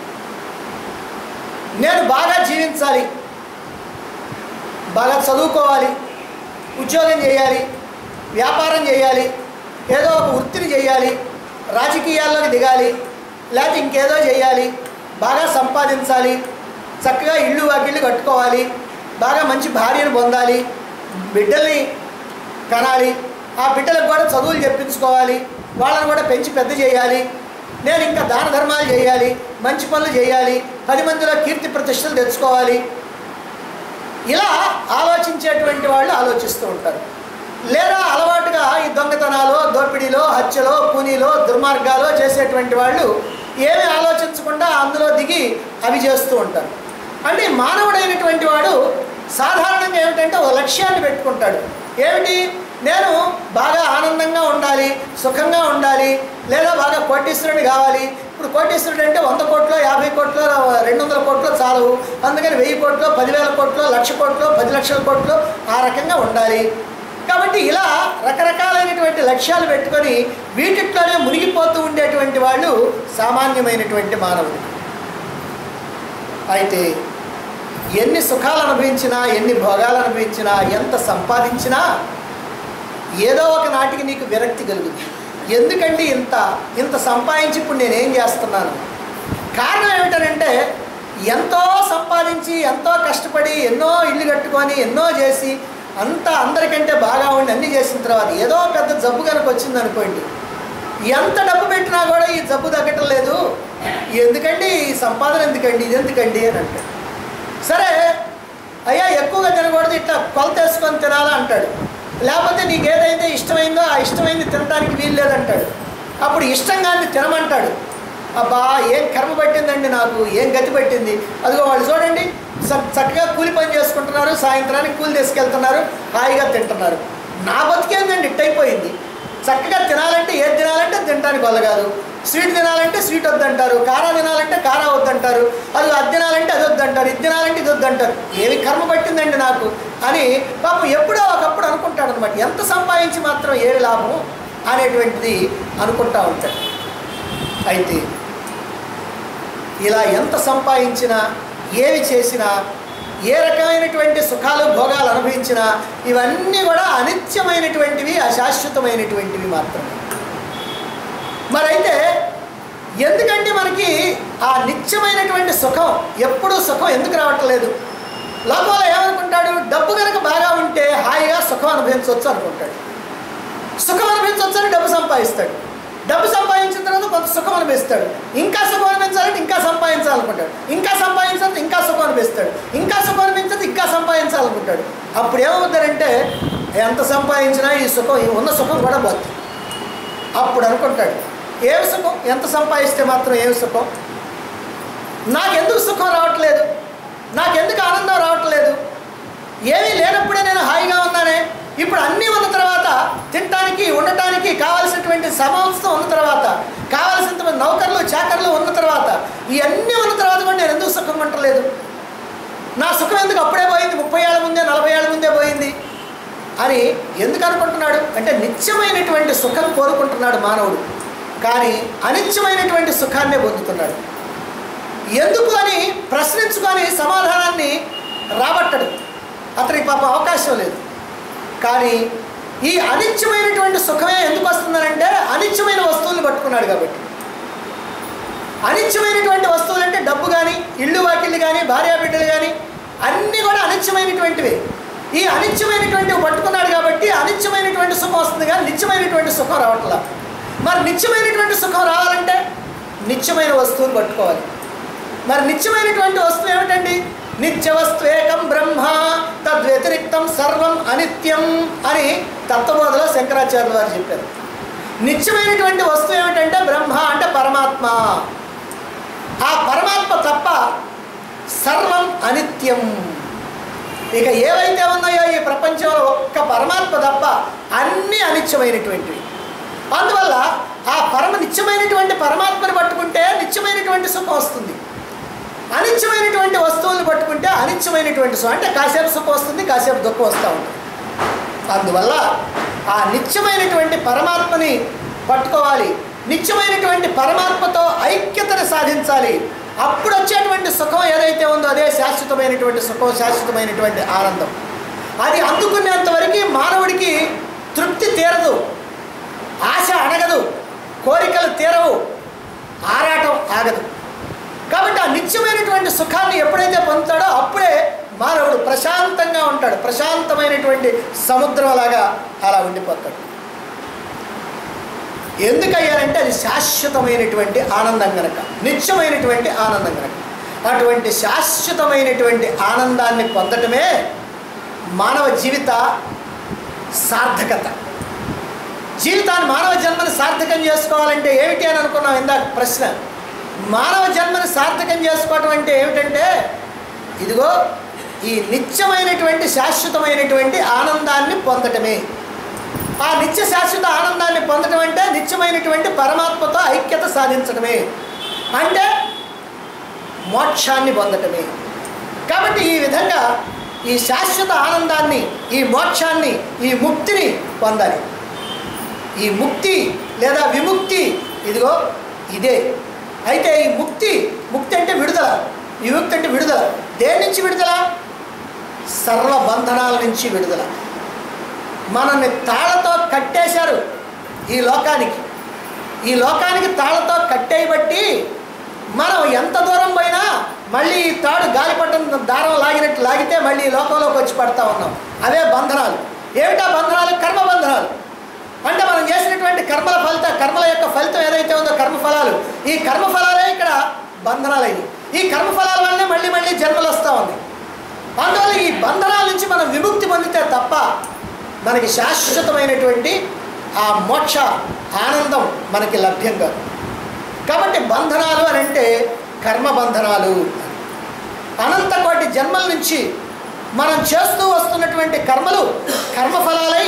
నేను బాగా జీవించాలి బాగా చదువుకోవాలి ఉద్యోగం చేయాలి వ్యాపారం చేయాలి ఏదో ఒక వృత్తిని చేయాలి రాజకీయాల్లోకి దిగాలి లేకపోతే ఇంకేదో చేయాలి బాగా సంపాదించాలి చక్కగా ఇల్లు వాకిళ్ళు కట్టుకోవాలి బాగా మంచి భార్యను పొందాలి బిడ్డల్ని కనాలి ఆ బిడ్డలకు కూడా చదువులు చెప్పించుకోవాలి వాళ్ళని కూడా పెంచి పెద్ద చేయాలి నేను ఇంకా దాన ధర్మాలు చేయాలి మంచి పనులు చేయాలి పది మందిలో కీర్తి ప్రతిష్టలు తెచ్చుకోవాలి ఇలా ఆలోచించేటువంటి వాళ్ళు ఆలోచిస్తూ ఉంటారు లేదా అలవాటుగా ఈ దొంగతనాలు దోపిడీలో హత్యలో కూనీలో దుర్మార్గాలు చేసేటువంటి వాళ్ళు ఏమి ఆలోచించకుండా అందులో దిగి అవి చేస్తూ ఉంటారు అంటే మానవుడైనటువంటి వాడు సాధారణంగా ఏమిటంటే ఒక లక్ష్యాన్ని పెట్టుకుంటాడు ఏమిటి నేను బాగా ఆనందంగా ఉండాలి సుఖంగా ఉండాలి లేదా బాగా కోటీశ్వరుని కావాలి ఇప్పుడు కోటీశ్వరుడు అంటే వంద కోట్లు యాభై కోట్లు రెండు వందల కోట్లు చాలవు అందుకని వెయ్యి కోట్లు పదివేల కోట్లు లక్ష కోట్లు పది లక్షల కోట్లు ఆ రకంగా ఉండాలి కాబట్టి ఇలా రకరకాలైనటువంటి లక్ష్యాలు పెట్టుకొని వీటిట్లోనే మునిగిపోతూ ఉండేటువంటి వాళ్ళు సామాన్యమైనటువంటి మానవులు అయితే ఎన్ని సుఖాలు అనుభవించినా ఎన్ని భోగాలు అనుభవించినా ఎంత సంపాదించినా ఏదో ఒక నాటికి నీకు విరక్తి కలుగుతుంది ఎందుకండి ఇంత ఇంత సంపాదించి ఇప్పుడు నేనేం చేస్తున్నాను కారణం ఏమిటనంటే ఎంతో సంపాదించి ఎంతో కష్టపడి ఎన్నో ఇల్లు కట్టుకొని ఎన్నో చేసి అంత అందరికంటే బాగా ఉండి అన్నీ చేసిన తర్వాత ఏదో పెద్ద జబ్బు కనుక వచ్చింది అనుకోండి ఎంత డబ్బు పెట్టినా కూడా ఈ జబ్బు తగ్గటం లేదు ఎందుకండి ఈ సంపాదన ఎందుకండి ఇది ఎందుకండి అని అంటాడు సరే అయ్యా ఎక్కువగా తినకూడదు ఇట్లా కొలత వేసుకొని తినాలా అంటాడు లేకపోతే నీకు ఏదైతే ఇష్టమైందో ఆ ఇష్టమైంది తినడానికి వీలు లేదంటాడు అప్పుడు ఇష్టంగాన్ని తినమంటాడు అబ్బా ఏం కర్మ పట్టిందండి నాకు ఏం గతి పట్టింది అదిగో వాళ్ళు చూడండి చ- చక్కగా కూలి పని చేసుకుంటున్నారు సాయంత్రానికి కూలి తీసుకెళ్తున్నారు హాయిగా తింటున్నారు నా బతికేందండి ఇట్టయిపోయింది చక్కగా తినాలంటే ఏది తినాలంటే అది తినడానికి వల్ల కాదు స్వీట్ తినాలంటే స్వీట్ వద్దంటారు కారా తినాలంటే కారా వద్దంటారు అది అది తినాలంటే అది వద్దంటారు ఇది తినాలంటే ఇది వద్దంటారు ఏమి కర్మ పట్టిందండి నాకు అని పాపం ఎప్పుడో ఒకప్పుడు అనుకుంటాడు అనమాట ఎంత సంపాదించి మాత్రం ఏమి లాభం అనేటువంటిది అనుకుంటా ఉంటాడు అయితే ఇలా ఎంత సంపాదించినా ఏమి చేసినా ఏ రకమైనటువంటి సుఖాలు భోగాలు అనుభవించినా ఇవన్నీ కూడా అనిత్యమైనటువంటివి అశాశ్వతమైనటువంటివి మాత్రమే మరైతే ఎందుకంటే మనకి ఆ నిత్యమైనటువంటి సుఖం ఎప్పుడూ సుఖం ఎందుకు రావట్లేదు లోకంలో ఏమనుకుంటాడు డబ్బు కనుక బాగా ఉంటే హాయిగా సుఖం అనుభవించవచ్చు అనుకుంటాడు సుఖం అనుభవించవచ్చు అని డబ్బు సంపాదిస్తాడు డబ్బు సంపాదించిన తర్వాత కొంత సుఖం అనిపిస్తాడు ఇంకా సుఖం అనిపించాలంటే ఇంకా సంపాదించాలనుకుంటాడు ఇంకా సంపాదించాలంటే ఇంకా సుఖం అనిపిస్తాడు ఇంకా సుఖం అనిపించాలంటే ఇంకా సంపాదించాలనుకుంటాడు అప్పుడు ఏమవుతాడంటే ఎంత సంపాదించినా ఈ సుఖం ఈ ఉన్న సుఖం కూడా పోతుంది అప్పుడు అనుకుంటాడు ఏమి సుఖం ఎంత సంపాదిస్తే మాత్రం ఏమి సుఖం నాకెందుకు సుఖం రావట్లేదు నాకెందుకు ఆనందం రావట్లేదు ఏమీ లేనప్పుడే నేను హాయిగా ఉన్నానే ఇప్పుడు అన్నీ ఉన్న తర్వాత తినటానికి ఉండటానికి కావాల్సినటువంటి సమస్తం ఉన్న తర్వాత కావాల్సినంత నౌకర్లు చాకర్లు ఉన్న తర్వాత ఇవన్నీ ఉన్న తర్వాత కూడా నేను ఎందుకు సుఖం ఉండలేదు నా సుఖం ఎందుకు అప్పుడే పోయింది ముప్పై ఏళ్ళ ముందే నలభై ఏళ్ళ ముందే పోయింది అని ఎందుకు అనుకుంటున్నాడు అంటే నిత్యమైనటువంటి సుఖం కోరుకుంటున్నాడు మానవుడు కానీ అనిత్యమైనటువంటి సుఖాన్నే పొందుతున్నాడు ఎందుకు అని ప్రశ్నించుకొని సమాధానాన్ని రాబట్టడు అతనికి పాప అవకాశం లేదు కానీ ఈ అనిత్యమైనటువంటి సుఖమే ఎందుకు వస్తుందనంటే అనిత్యమైన వస్తువులు పట్టుకున్నాడు కాబట్టి అనిత్యమైనటువంటి వస్తువులు అంటే డబ్బు కానీ ఇళ్ళు వాకిళ్ళు కానీ భార్యా బిడ్డలు కానీ అన్నీ కూడా అనిత్యమైనటువంటివి ఈ అనిత్యమైనటువంటివి పట్టుకున్నాడు కాబట్టి అనిత్యమైనటువంటి సుఖం వస్తుంది కానీ నిత్యమైనటువంటి సుఖం రావట్లా మరి నిత్యమైనటువంటి సుఖం రావాలంటే నిత్యమైన వస్తువులు పట్టుకోవాలి మరి నిత్యమైనటువంటి వస్తువు ఏమిటండి నిత్య వస్తువేకం బ్రహ్మ తద్వ్యతిరిక్తం సర్వం అనిత్యం అని తత్వబోధలో శంకరాచార్యులు వారు చెప్పారు నిత్యమైనటువంటి వస్తువు ఏమిటంటే బ్రహ్మ అంటే పరమాత్మ ఆ పరమాత్మ తప్ప సర్వం అనిత్యం ఇక ఏవైతే ఉన్నాయో ఈ ప్రపంచంలో ఒక్క పరమాత్మ తప్ప అన్నీ అనిత్యమైనటువంటివి అందువల్ల ఆ పరమ నిత్యమైనటువంటి పరమాత్మని పట్టుకుంటే నిత్యమైనటువంటి సుఖం వస్తుంది అనిత్యమైనటువంటి వస్తువులను పట్టుకుంటే అనిత్యమైనటువంటి సుఖం అంటే కాసేపు సుఖం వస్తుంది కాసేపు దుఃఖం వస్తూ ఉంటుంది అందువల్ల ఆ నిత్యమైనటువంటి పరమాత్మని పట్టుకోవాలి నిత్యమైనటువంటి పరమాత్మతో ఐక్యతను సాధించాలి అప్పుడు వచ్చేటువంటి సుఖం ఏదైతే ఉందో అదే శాశ్వతమైనటువంటి సుఖం శాశ్వతమైనటువంటి ఆనందం అది అందుకునేంత వరకు మానవుడికి తృప్తి తీరదు ఆశ అణగదు కోరికలు తీరవు ఆరాటం ఆగదు కాబట్టి ఆ నిత్యమైనటువంటి సుఖాన్ని ఎప్పుడైతే పొందుతాడో అప్పుడే మానవుడు ప్రశాంతంగా ఉంటాడు ప్రశాంతమైనటువంటి సముద్రంలాగా అలా ఉండిపోతాడు ఎందుకయ్యారంటే అది శాశ్వతమైనటువంటి ఆనందం గనక నిత్యమైనటువంటి ఆనందం గనక అటువంటి శాశ్వతమైనటువంటి ఆనందాన్ని పొందటమే మానవ జీవిత సార్థకత జీవితాన్ని మానవ జన్మని సార్థకం చేసుకోవాలంటే ఏమిటి అని అనుకున్నాం ఇందాక ప్రశ్న మానవ జన్మని సార్థకం చేసుకోవటం అంటే ఏమిటంటే ఇదిగో ఈ నిత్యమైనటువంటి శాశ్వతమైనటువంటి ఆనందాన్ని పొందటమే ఆ నిత్య శాశ్వత ఆనందాన్ని పొందటం అంటే నిత్యమైనటువంటి పరమాత్మతో ఐక్యత సాధించడమే అంటే మోక్షాన్ని పొందటమే కాబట్టి ఈ విధంగా ఈ శాశ్వత ఆనందాన్ని ఈ మోక్షాన్ని ఈ ముక్తిని పొందాలి ఈ ముక్తి లేదా విముక్తి ఇదిగో ఇదే అయితే ఈ ముక్తి ముక్తి అంటే విడుదల విముక్తి అంటే విడుదల దేని నుంచి విడుదల సర్వ బంధనాల నుంచి విడుదల మనల్ని తాళతో కట్టేశారు ఈ లోకానికి ఈ లోకానికి తాళతో కట్టేయబట్టి మనం ఎంత దూరం పోయినా మళ్ళీ ఈ తాడు గాలిపటం దారం లాగినట్టు లాగితే మళ్ళీ ఈ లోకంలోకి వచ్చి పడతా ఉన్నాం అవే బంధనాలు ఏమిటా బంధనాలు కర్మ బంధనాలు అంటే మనం చేసినటువంటి కర్మల ఫలిత కర్మల యొక్క ఫలితం ఏదైతే ఉందో కర్మఫలాలు ఈ కర్మఫలాలే ఇక్కడ బంధనాలైనవి ఈ కర్మఫలాల వల్లనే మళ్ళీ మళ్ళీ జన్మలు వస్తూ ఉంది అందువల్ల ఈ బంధనాల నుంచి మనం విముక్తి పొందితే తప్ప మనకి శాశ్వతమైనటువంటి ఆ మోక్ష ఆనందం మనకి లభ్యం కాదు కాబట్టి బంధనాలు అని అంటే కర్మ బంధనాలు అనంత కోటి జన్మల నుంచి మనం చేస్తూ వస్తున్నటువంటి కర్మలు కర్మఫలాలై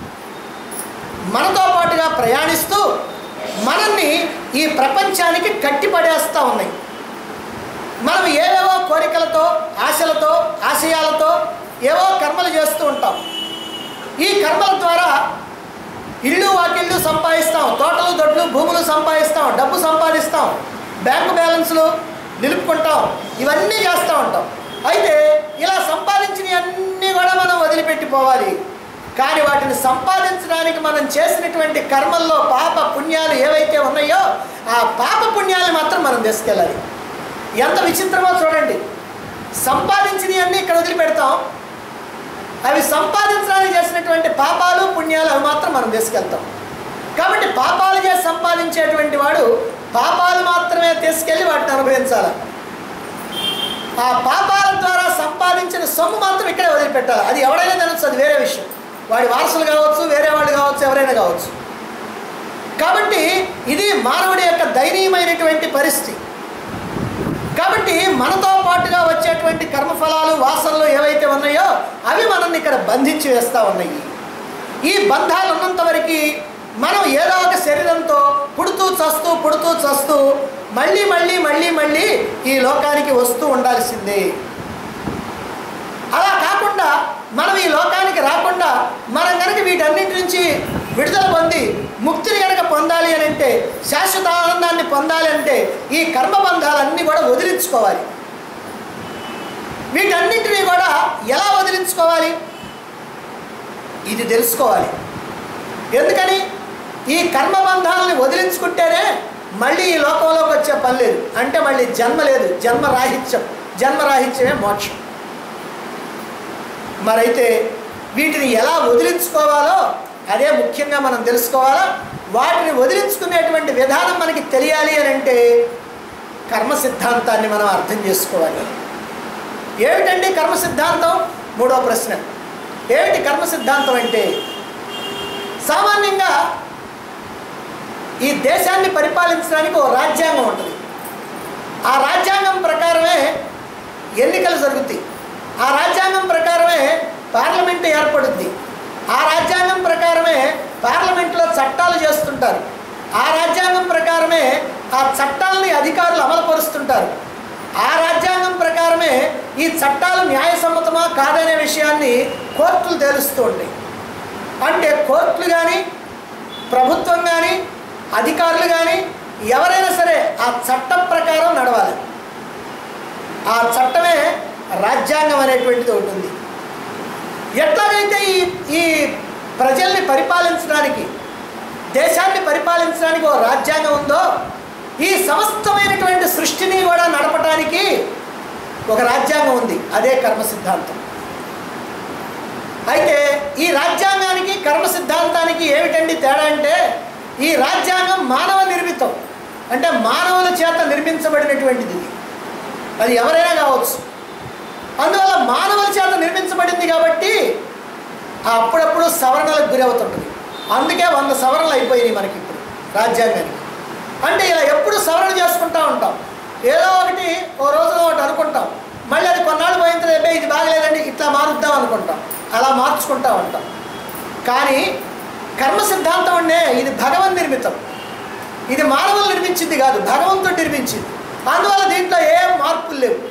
మనతో పాటుగా ప్రయాణిస్తూ మనల్ని ఈ ప్రపంచానికి కట్టిపడేస్తూ ఉన్నాయి మనం ఏవేవో కోరికలతో ఆశలతో ఆశయాలతో ఏవో కర్మలు చేస్తూ ఉంటాం ఈ కర్మల ద్వారా ఇళ్ళు వాకిళ్ళు సంపాదిస్తాం తోటలు దొడ్లు భూములు సంపాదిస్తాం డబ్బు సంపాదిస్తాం బ్యాంకు బ్యాలెన్స్లు నిలుపుకుంటాం ఇవన్నీ చేస్తూ ఉంటాం అయితే ఇలా సంపాదించినవి అన్నీ కూడా మనం వదిలిపెట్టిపోవాలి కానీ వాటిని సంపాదించడానికి మనం చేసినటువంటి కర్మల్లో పాప పుణ్యాలు ఏవైతే ఉన్నాయో ఆ పాప పుణ్యాలు మాత్రం మనం తీసుకెళ్ళాలి ఎంత విచిత్రమో చూడండి సంపాదించినవి అన్నీ ఇక్కడ వదిలిపెడతాం అవి సంపాదించడానికి చేసినటువంటి పాపాలు పుణ్యాలు అవి మాత్రం మనం తీసుకెళ్తాం కాబట్టి పాపాలు చేసి సంపాదించేటువంటి వాడు పాపాలు మాత్రమే తీసుకెళ్ళి వాటిని అనుభవించాలి ఆ పాపాల ద్వారా సంపాదించిన సొమ్ము మాత్రం ఇక్కడే వదిలిపెట్టాలి అది ఎవడైనా తెలుసు అది వేరే విషయం వాడి వారసులు కావచ్చు వేరే వాళ్ళు కావచ్చు ఎవరైనా కావచ్చు కాబట్టి ఇది మానవుడి యొక్క దయనీయమైనటువంటి పరిస్థితి కాబట్టి మనతో పాటుగా వచ్చేటువంటి కర్మఫలాలు వాసనలు ఏవైతే ఉన్నాయో అవి మనల్ని ఇక్కడ బంధించి వేస్తూ ఉన్నాయి ఈ బంధాలు ఉన్నంత వరకు మనం ఏదో ఒక శరీరంతో పుడుతూ చస్తూ పుడుతూ చస్తూ మళ్ళీ మళ్ళీ మళ్ళీ మళ్ళీ ఈ లోకానికి వస్తూ ఉండాల్సిందే అలా కాకుండా మనం ఈ లోకానికి రాకుండా మనం కనుక వీటన్నిటి నుంచి విడుదల పొంది ముక్తిని కనుక పొందాలి అని అంటే శాశ్వత ఆనందాన్ని పొందాలి అంటే ఈ కర్మబంధాలన్నీ కూడా వదిలించుకోవాలి వీటన్నింటినీ కూడా ఎలా వదిలించుకోవాలి ఇది తెలుసుకోవాలి ఎందుకని ఈ కర్మబంధాలని వదిలించుకుంటేనే మళ్ళీ ఈ లోకంలోకి వచ్చే పని లేదు అంటే మళ్ళీ జన్మ లేదు జన్మరాహిత్యం జన్మరాహిత్యమే మోక్షం మరైతే వీటిని ఎలా వదిలించుకోవాలో అదే ముఖ్యంగా మనం తెలుసుకోవాలా వాటిని వదిలించుకునేటువంటి విధానం మనకి తెలియాలి అని అంటే కర్మ సిద్ధాంతాన్ని మనం అర్థం చేసుకోవాలి ఏమిటండి కర్మ సిద్ధాంతం మూడో ప్రశ్న ఏమిటి కర్మ సిద్ధాంతం అంటే సామాన్యంగా ఈ దేశాన్ని పరిపాలించడానికి ఓ రాజ్యాంగం ఉంటుంది ఆ రాజ్యాంగం ప్రకారమే ఎన్నికలు జరుగుతాయి ఆ రాజ్యాంగం ప్రకారమే పార్లమెంట్ ఏర్పడుద్ది ఆ రాజ్యాంగం ప్రకారమే పార్లమెంట్లో చట్టాలు చేస్తుంటారు ఆ రాజ్యాంగం ప్రకారమే ఆ చట్టాలని అధికారులు అమలుపరుస్తుంటారు ఆ రాజ్యాంగం ప్రకారమే ఈ చట్టాలు న్యాయసమ్మతమా కాదనే విషయాన్ని కోర్టులు తేలుస్తూ ఉంటాయి అంటే కోర్టులు కానీ ప్రభుత్వం కానీ అధికారులు కానీ ఎవరైనా సరే ఆ చట్టం ప్రకారం నడవాలి ఆ చట్టమే రాజ్యాంగం అనేటువంటిది ఒకటి ఉంది ఎట్లాగైతే ఈ ఈ ప్రజల్ని పరిపాలించడానికి దేశాన్ని పరిపాలించడానికి ఓ రాజ్యాంగం ఉందో ఈ సమస్తమైనటువంటి సృష్టిని కూడా నడపడానికి ఒక రాజ్యాంగం ఉంది అదే కర్మ సిద్ధాంతం అయితే ఈ రాజ్యాంగానికి కర్మ సిద్ధాంతానికి ఏమిటండి తేడా అంటే ఈ రాజ్యాంగం మానవ నిర్మితం అంటే మానవుల చేత నిర్మించబడినటువంటిది ఇది అది ఎవరైనా కావచ్చు అందువల్ల మానవుల చేత నిర్మించబడింది కాబట్టి ఆ అప్పుడప్పుడు సవరణలకు గురవుతుంటుంది అందుకే వంద సవరణలు అయిపోయినాయి మనకి ఇప్పుడు రాజ్యాంగానికి అంటే ఇలా ఎప్పుడు సవరణ చేసుకుంటూ ఉంటాం ఏదో ఒకటి ఓ రోజున ఒకటి అనుకుంటాం మళ్ళీ అది కొన్నాళ్ళు పోయిన తర్వాత "అబ్బే, ఇది బాగలేదండి ఇట్లా మారుద్దాం అనుకుంటాం అలా మార్చుకుంటూ ఉంటాం కానీ కర్మ సిద్ధాంతం అంటే ఇది భగవన్ నిర్మితం ఇది మానవులు నిర్మించింది కాదు భగవంతుడు నిర్మించింది అందువల్ల దీంట్లో ఏం మార్పులు లేవు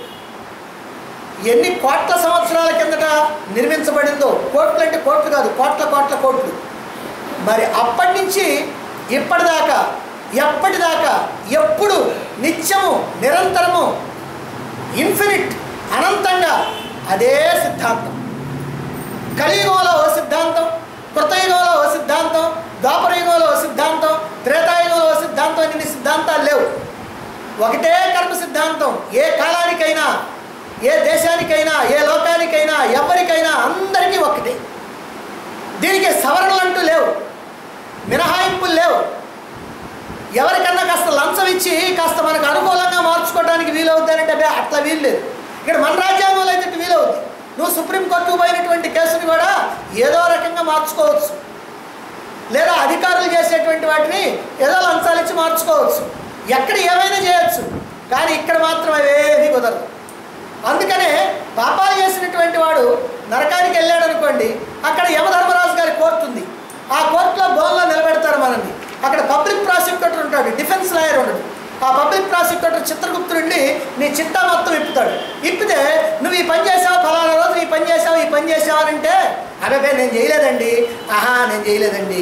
ఎన్ని కోట్ల సంవత్సరాల కిందట నిర్మించబడిందో కోట్లు అంటే కోట్లు కాదు కోట్ల కోట్ల కోట్లు మరి అప్పటి నుంచి ఇప్పటిదాకా ఎప్పటిదాకా ఎప్పుడు నిత్యము నిరంతరము ఇన్ఫినిట్ అనంతంగా అదే సిద్ధాంతం కలియుగంలో ఓ సిద్ధాంతం కృతయుగంలో ఓ సిద్ధాంతం ద్వాపరయుగంలో ఓ సిద్ధాంతం త్రేతాయుగంలో ఓ సిద్ధాంతం ఇన్ని సిద్ధాంతాలు లేవు ఒకటే కర్మ సిద్ధాంతం ఏ కాలానికైనా ఏ దేశానికైనా ఏ లోకానికైనా ఎవరికైనా అందరికీ ఒకటే దీనికి సవరణలు అంటూ లేవు మినహాయింపులు లేవు ఎవరికన్నా కాస్త లంచం ఇచ్చి కాస్త మనకు అనుకూలంగా మార్చుకోవడానికి వీలవుతానంటే అబ్బే అట్లా వీలు లేదు ఇక్కడ మన రాజ్యాంగంలో అయితే ఇటు వీలవుద్ది నువ్వు సుప్రీంకోర్టుకు పోయినటువంటి కేసుని కూడా ఏదో రకంగా మార్చుకోవచ్చు లేదా అధికారులు చేసేటువంటి వాటిని ఏదో లంచాలు ఇచ్చి మార్చుకోవచ్చు ఎక్కడ ఏమైనా చేయొచ్చు కానీ ఇక్కడ మాత్రం అవేమీ కుదరదు అందుకనే పాపాలు చేసినటువంటి వాడు నరకానికి వెళ్ళాడు అనుకోండి అక్కడ యమధర్మరాజు గారి కోర్టు ఉంది ఆ కోర్టులో బోన్లో నిలబెడతారు మనల్ని అక్కడ పబ్లిక్ ప్రాసిక్యూటర్ ఉంటాడు డిఫెన్స్ లాయర్ ఉండడు ఆ పబ్లిక్ ప్రాసిక్యూటర్ చిత్రగుప్తుడి నీ చిట్టా మొత్తం ఇప్పుతాడు ఇప్పితే నువ్వు ఈ పని చేసావు ఫలానా రోజు ఈ పని చేసావు ఈ పని చేసావు అని అంటే అదే నేను చేయలేదండి ఆహా నేను చేయలేదండి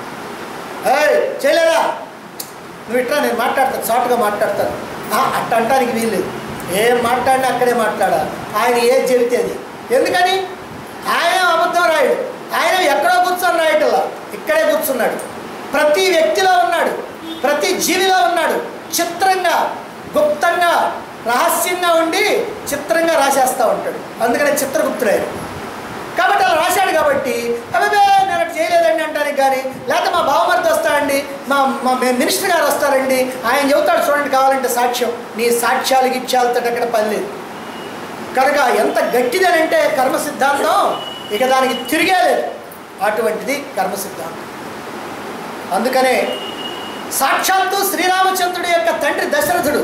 ఏయ్ చేయలేదా నువ్వు ఇట్లా నేను మాట్లాడతాను షార్ట్గా మాట్లాడతాను "ఆ, అట్ట అంటానికి వీల్లేదు ఏం మాట్లాడినా అక్కడే మాట్లాడా ఆయన ఏది చెబితే అది ఎందుకని ఆయన అబద్ధం రాయడు ఆయన ఎక్కడో కూర్చొని రాయటల్లా ఇక్కడే కూర్చున్నాడు ప్రతి వ్యక్తిలో ఉన్నాడు ప్రతి జీవిలో ఉన్నాడు చిత్రంగా గుప్తంగా రహస్యంగా ఉండి చిత్రంగా రాసేస్తూ ఉంటాడు అందుకనే చిత్రగుప్తుడైన కాబట్టి అలా రాశాడు కాబట్టి అబ్బాబే నేను అటు చేయలేదండి అంటానికి కానీ లేకపోతే మా బావమరిది వస్తాడండి మా మా మే- మినిస్టర్ గారు వస్తారండి ఆయన చెబుతాడు చూడండి కావాలంటే సాక్ష్యం నీ సాక్ష్యాలు గిక్ష్యాలతో అక్కడ పని లేదు కనుక ఎంత గట్టిదనంటే కర్మ సిద్ధాంతం ఇక దానికి తిరిగే లేదు అటువంటిది కర్మ సిద్ధాంతం అందుకనే సాక్షాత్తు శ్రీరామచంద్రుడి యొక్క తండ్రి దశరథుడు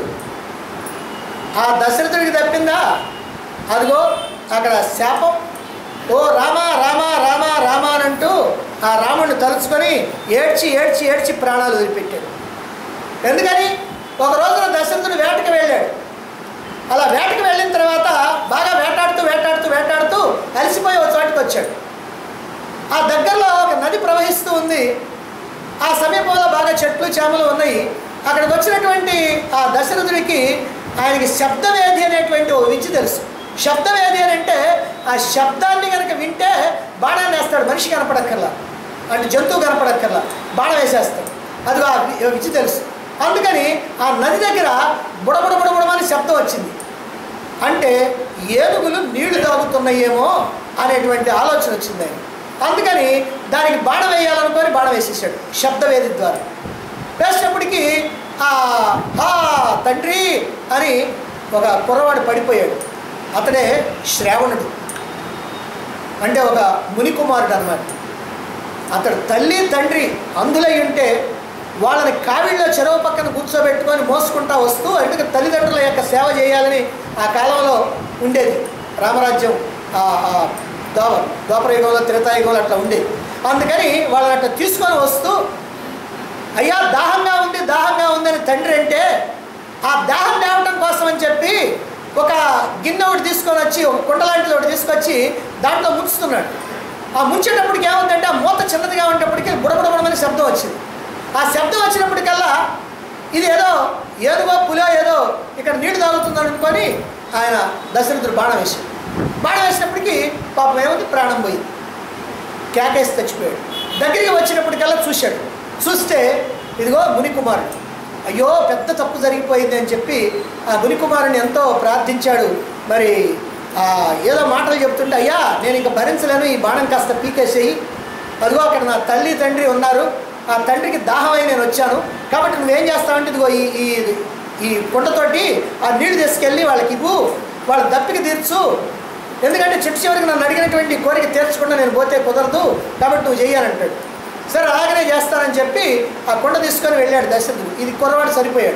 ఆ దశరథుడికి తప్పిందా అదిగో అక్కడ శాపం ఓ రామ రామ రామ రామ అని అంటూ ఆ రాముడిని తలుచుకొని ఏడ్చి ఏడ్చి ఏడ్చి ప్రాణాలు వదిలిపెట్టాడు ఎందుకని ఒక రోజున దశరథుడు వేటకి వెళ్ళాడు అలా వేటకి వెళ్ళిన తర్వాత బాగా వేటాడుతూ వేటాడుతూ వేటాడుతూ అలసిపోయి ఒక చోటుకి వచ్చాడు ఆ దగ్గరలో ఒక నది ప్రవహిస్తూ ఉంది ఆ సమీపంలో బాగా చెట్లు చేమలు ఉన్నాయి అక్కడికి వచ్చినటువంటి ఆ దశరథుడికి ఆయనకి శబ్దవేది అనేటువంటి ఓ విద్య తెలుసు శబ్దవేది అని అంటే ఆ శబ్దాన్ని కనుక వింటే బాణాన్ని వేస్తాడు మనిషి కనపడక్కర్లా అంటే జంతువు కనపడక్కర్లా బాణం వేసేస్తాడు అది ఆ వి- విద్య తెలుసు అందుకని ఆ నది దగ్గర బుడబుడ బుడబుడమని శబ్దం వచ్చింది అంటే ఏనుగులు నీళ్లు తాగుతున్నాయేమో అనేటువంటి ఆలోచన వచ్చింది ఆయన అందుకని దానికి బాణ వేయాలనుకొని బాణ వేసేసాడు శబ్దవేది ద్వారా వేసినప్పటికీ ఆ హా తండ్రి అని ఒక కుర్రవాడు పడిపోయాడు అతడే శ్రావణుడు అంటే ఒక మునికుమారుడు అన్నమాట అతడు తల్లి తండ్రి అందులై ఉంటే వాళ్ళని కావిడిలో చెరువు పక్కన కూర్చోబెట్టుకొని మోసుకుంటా వస్తూ ఎందుకు తల్లిదండ్రుల యొక్క సేవ చేయాలని ఆ కాలంలో ఉండేది రామరాజ్యం ఆ ఆ దోప ద్వాపరయుగంలో త్రేతాయుగంలో అట్లా ఉండేది అందుకని వాళ్ళని అట్లా తీసుకొని వస్తూ అయ్యా దాహంగా ఉంది దాహంగా ఉందని తండ్రి అంటే ఆ దాహం లేవటం కోసం అని చెప్పి ఒక గిన్నె ఒకటి తీసుకొని వచ్చి ఒక కుండ లాంటిది ఒకటి తీసుకొచ్చి దాంట్లో ముంచుతున్నాడు ఆ ముంచేటప్పటికి ఏముందంటే ఆ మూత చిన్నదిగా ఉండేటప్పటికి బుడబుడబడమని శబ్దం వచ్చింది ఆ శబ్దం వచ్చినప్పటికల్లా ఇది ఏదో ఏనుగో పులో ఏదో ఇక్కడ నీళ్లు తాగుతుందని అనుకొని ఆయన దశరథుడు బాణం వేసాడు బాణం వేసినప్పటికీ పాపం ఏముంది ప్రాణం పోయింది కేకేసి చచ్చిపోయాడు దగ్గరికి వచ్చినప్పటికల్లా చూశాడు చూస్తే ఇదిగో మునికుమారుడు అయ్యో పెద్ద తప్పు జరిగిపోయింది అని చెప్పి ఆ మునికుమారుని ఎంతో ప్రార్థించాడు మరి ఆ ఏదో మాటలు చెప్తుంటే అయ్యా నేను ఇంకా భరించలేను ఈ బాణం కాస్త పీకేసేయి అదిగో అక్కడ నా తల్లి తండ్రి ఉన్నారు ఆ తండ్రికి దాహమై నేను వచ్చాను కాబట్టి నువ్వేం చేస్తావంటే ఇదిగో ఈ ఈ ఈ కుండతోటి ఆ నీళ్లు తీసుకెళ్ళి వాళ్ళకి ఇవ్వు వాళ్ళ దప్పిక తీర్చు ఎందుకంటే చిట్టు చివరికి నన్ను అడిగినటువంటి కోరిక తీర్చకుండా నేను పోతే కుదరదు కాబట్టి నువ్వు చెయ్యాలంటాడు సరే అలాగనే చేస్తానని చెప్పి ఆ కొండ తీసుకొని వెళ్ళాడు దశరథుడు ఇది కుర్రవాడు సరిపోయాడు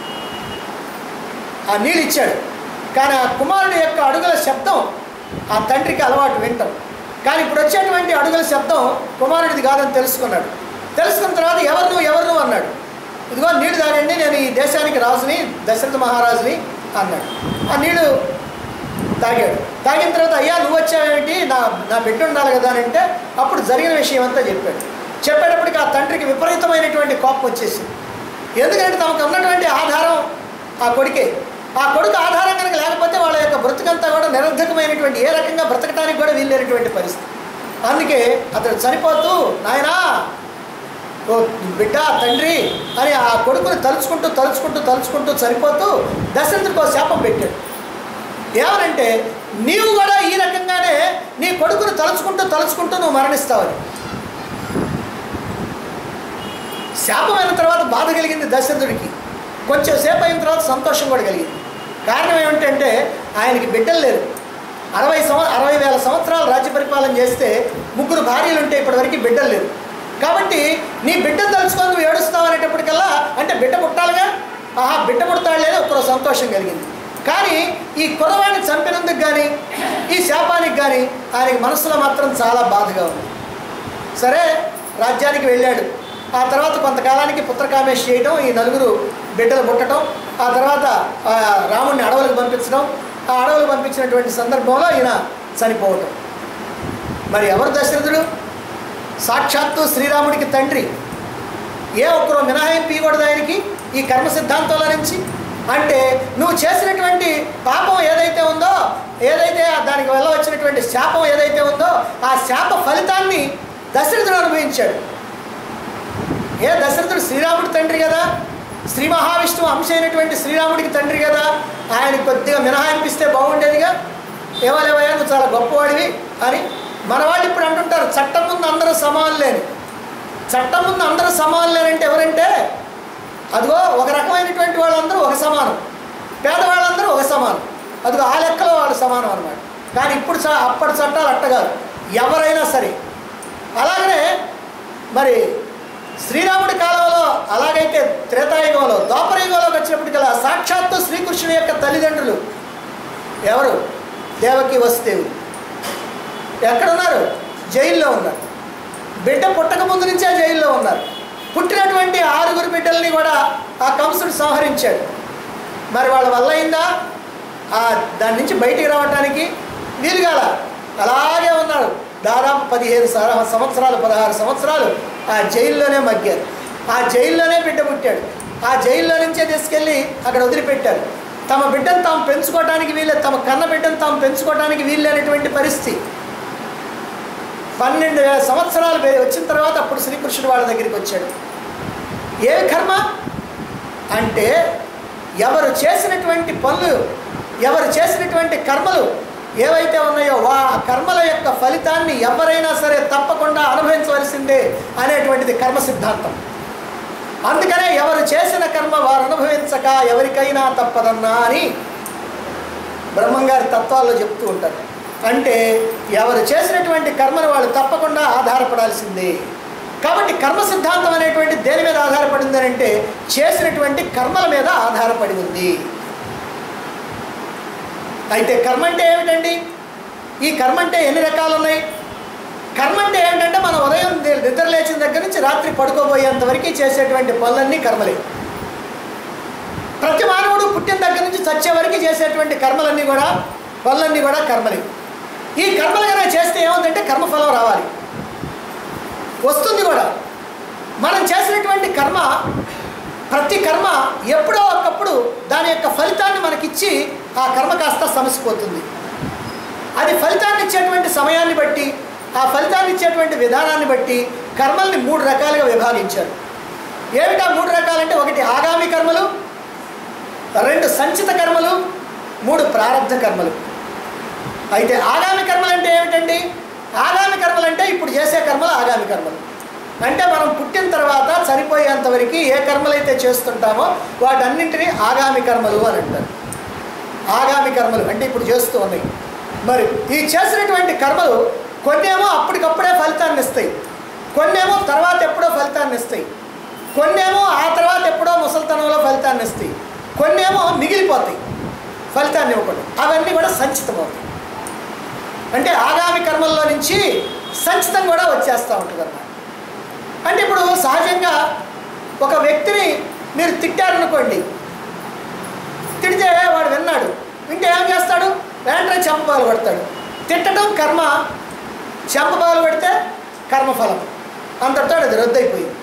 ఆ నీళ్ళు ఇచ్చాడు కానీ ఆ కుమారుడి యొక్క అడుగుల శబ్దం ఆ తండ్రికి అలవాటు వింటాం కానీ ఇప్పుడు వచ్చేటువంటి అడుగుల శబ్దం కుమారుడిది కాదని తెలుసుకున్నాడు తెలుసుకున్న తర్వాత ఎవరు నువ్వు ఎవరు నువ్వు అన్నాడు ఇదిగో నీళ్ళు తాగండి నేను ఈ దేశానికి రాజుని దశరథ మహారాజుని అన్నాడు ఆ నీళ్ళు తాగాడు తాగిన తర్వాత అయ్యా నువ్వు వచ్చావేంటి నా నా బిడ్డ ఉండాలి కదా అని అంటే అప్పుడు జరిగిన విషయం అంతా చెప్పాడు చెప్పేటప్పటికి ఆ తండ్రికి విపరీతమైనటువంటి కోపం వచ్చేసింది ఎందుకంటే తమకు ఉన్నటువంటి ఆధారం ఆ కొడుకే ఆ కొడుకు ఆధారం కనుక లేకపోతే వాళ్ళ యొక్క బ్రతుకంతా కూడా నిరర్ధకమైనటువంటి ఏ రకంగా బ్రతకడానికి కూడా వీల్లేనటువంటి పరిస్థితి అందుకే అతడు చనిపోతూ నాయనా ఓ బిడ్డ తండ్రి అని ఆ కొడుకుని తలుచుకుంటూ తలుచుకుంటూ తలుచుకుంటూ చనిపోతూ దశరథుడికి ఒక శాపం పెట్టాడు ఏమనంటే నీవు కూడా ఈ రకంగానే నీ కొడుకును తలుచుకుంటూ తలుచుకుంటూ నువ్వు మరణిస్తావని శాపం అయిన తర్వాత బాధ కలిగింది దశరథుడికి కొంచెం సేపు అయిన తర్వాత సంతోషం కూడా కలిగింది కారణం ఏమిటంటే ఆయనకి బిడ్డలు లేరు అరవై సంవ అరవై వేల సంవత్సరాలు రాజ్య పరిపాలన చేస్తే ముగ్గురు భార్యలు ఉంటే ఇప్పటివరకు బిడ్డలు లేరు కాబట్టి నీ బిడ్డను తలుచుకొని నువ్వు ఏడుస్తావు అనేటప్పటికల్లా అంటే బిడ్డ పుట్టాలిగా ఆహా బిడ్డ పుడతాడులే అని ఒకరో సంతోషం కలిగింది కానీ ఈ కురవాడిని చంపినందుకు కానీ ఈ శాపానికి కానీ ఆయనకి మనసులో మాత్రం చాలా బాధగా ఉంది సరే రాజ్యానికి వెళ్ళాడు ఆ తర్వాత కొంతకాలానికి పుత్రకామేష్ చేయడం ఈ నలుగురు బిడ్డలు పుట్టడం ఆ తర్వాత ఆ రాముడిని అడవులకు పంపించడం ఆ అడవులకు పంపించినటువంటి సందర్భంలో ఈయన చనిపోవటం మరి ఎవరు దశరథుడు సాక్షాత్తు శ్రీరాముడికి తండ్రి ఏ ఒక్కరో మినహాయింపు ఇవ్వకూడదు ఆయనకి ఈ కర్మ సిద్ధాంతంలో నుంచి అంటే నువ్వు చేసినటువంటి పాపం ఏదైతే ఉందో ఏదైతే ఆ దానికి వల్ల వచ్చినటువంటి శాపం ఏదైతే ఉందో ఆ శాప ఫలితాన్ని దశరథుడు అనుభవించాడు ఏ దశరథుడు శ్రీరాముడి తండ్రి కదా శ్రీ మహావిష్ణువు అంశ అయినటువంటి శ్రీరాముడికి తండ్రి కదా ఆయన కొద్దిగా మినహాయింపిస్తే బాగుండేదిగా ఏమలేవయ్యా నువ్వు చాలా గొప్పవాడివి అని మన వాళ్ళు ఇప్పుడు అంటుంటారు చట్టం ముందు అందరూ సమానులేని చట్టం ముందు అందరూ సమానులేనంటే ఎవరంటే అదిగో ఒక రకమైనటువంటి వాళ్ళందరూ ఒక సమానం పేదవాళ్ళందరూ ఒక సమానం అదిగో ఆ లెక్కలో వాళ్ళు సమానం అనమాట కానీ ఇప్పుడు చ అప్పటి చట్టాలు అట్టగాదు ఎవరైనా సరే అలాగనే మరి శ్రీరాముడి కాలంలో అలాగైతే త్రేతాయుగంలో ద్వాపరయుగంలోకి వచ్చినప్పటికల్లా సాక్షాత్తు శ్రీకృష్ణుని యొక్క తల్లిదండ్రులు ఎవరు దేవకి వసుదేవుడు ఎక్కడున్నారు జైల్లో ఉన్నారు బిడ్డ పుట్టక ముందు నుంచే జైల్లో ఉన్నారు పుట్టినటువంటి ఆరుగురు బిడ్డల్ని కూడా ఆ కంసుడు సంహరించాడు మరి వాళ్ళ వల్ల అయిందా ఆ దాని నుంచి బయటికి రావడానికి వీలుగాల అలాగే ఉన్నాడు దాదాపు పదిహేను సర- సంవత్సరాలు పదహారు సంవత్సరాలు ఆ జైల్లోనే మగ్గారు ఆ జైల్లోనే బిడ్డ పుట్టాడు ఆ జైల్లో నుంచే తీసుకెళ్ళి అక్కడ వదిలిపెట్టారు తమ బిడ్డను తాము పెంచుకోవడానికి వీళ్ళే తమ కన్న బిడ్డను తాము పెంచుకోవడానికి వీల్లేనటువంటి పరిస్థితి పన్నెండు వేల సంవత్సరాలు వే- వచ్చిన తర్వాత అప్పుడు శ్రీకృష్ణుడు వాళ్ళ దగ్గరికి వచ్చాడు ఏ కర్మ అంటే ఎవరు చేసినటువంటి పనులు ఎవరు చేసినటువంటి కర్మలు ఏవైతే ఉన్నాయో వా ఆ కర్మల యొక్క ఫలితాన్ని ఎవరైనా సరే తప్పకుండా అనుభవించవలసిందే అనేటువంటిది కర్మ సిద్ధాంతం అందుకనే ఎవరు చేసిన కర్మ వారు అనుభవించక ఎవరికైనా తప్పదన్నా అని బ్రహ్మంగారి తత్వాల్లో చెప్తూ ఉంటారు అంటే ఎవరు చేసినటువంటి కర్మను వాళ్ళు తప్పకుండా ఆధారపడాల్సిందే కాబట్టి కర్మ సిద్ధాంతం అనేటువంటి దేని మీద ఆధారపడింది అని అంటే చేసినటువంటి కర్మల మీద ఆధారపడి ఉంది అయితే కర్మ అంటే ఏమిటండి ఈ కర్మ అంటే ఎన్ని రకాలు ఉన్నాయి కర్మ అంటే ఏంటంటే మనం ఉదయం ని- నిద్ర లేచిన దగ్గర నుంచి రాత్రి పడుకోబోయేంత వరకు చేసేటువంటి పనులన్నీ కర్మలే ప్రతి మానవుడు పుట్టిన దగ్గర నుంచి చచ్చే వరకు చేసేటువంటి కర్మలన్నీ కూడా పనులన్నీ కూడా కర్మలే ఈ కర్మలు కనుక చేస్తే ఏముందంటే కర్మఫలం రావాలి వస్తుంది కూడా మనం చేసినటువంటి కర్మ ప్రతి కర్మ ఎప్పుడో ఒకప్పుడు దాని యొక్క ఫలితాన్ని మనకిచ్చి ఆ కర్మ కాస్త సమసిపోతుంది అది ఫలితాన్ని ఇచ్చేటువంటి సమయాన్ని బట్టి ఆ ఫలితాన్ని ఇచ్చేటువంటి విధానాన్ని బట్టి కర్మల్ని మూడు రకాలుగా విభాగించారు ఏమిటా మూడు రకాలంటే ఒకటి ఆగామి కర్మలు రెండు సంచిత కర్మలు మూడు ప్రారంధ కర్మలు అయితే ఆగామి కర్మలు అంటే ఏమిటండి ఆగామి కర్మలు అంటే ఇప్పుడు చేసే కర్మలు ఆగామి కర్మలు అంటే మనం పుట్టిన తర్వాత చనిపోయేంత వరకు ఏ కర్మలు అయితే చేస్తుంటామో వాటన్నింటినీ ఆగామి కర్మలు అని అంటారు ఆగామి కర్మలు అంటే ఇప్పుడు చేస్తూ ఉన్నాయి మరి ఈ చేసినటువంటి కర్మలు కొన్నేమో అప్పటికప్పుడే ఫలితాన్ని ఇస్తాయి కొన్నేమో తర్వాత ఎప్పుడో ఫలితాన్ని ఇస్తాయి కొన్నేమో ఆ తర్వాత ఎప్పుడో ముసలితనంలో ఫలితాన్ని ఇస్తాయి కొన్నేమో మిగిలిపోతాయి ఫలితాన్ని ఇవ్వకుండా అవన్నీ కూడా సంచితం అవుతాయి అంటే ఆగామి కర్మల్లో నుంచి సంచితం కూడా వచ్చేస్తూ ఉంటుంది అన్నమాట అంటే ఇప్పుడు సహజంగా ఒక వ్యక్తిని మీరు తిట్టారనుకోండి తిడితే వాడు విన్నాడు వింటే ఏం చేస్తాడు వెంటనే చెంపబాలు పడతాడు తిట్టడం కర్మ చెంపబాలు పడితే కర్మఫలం అంతటితో అది రద్దయిపోయింది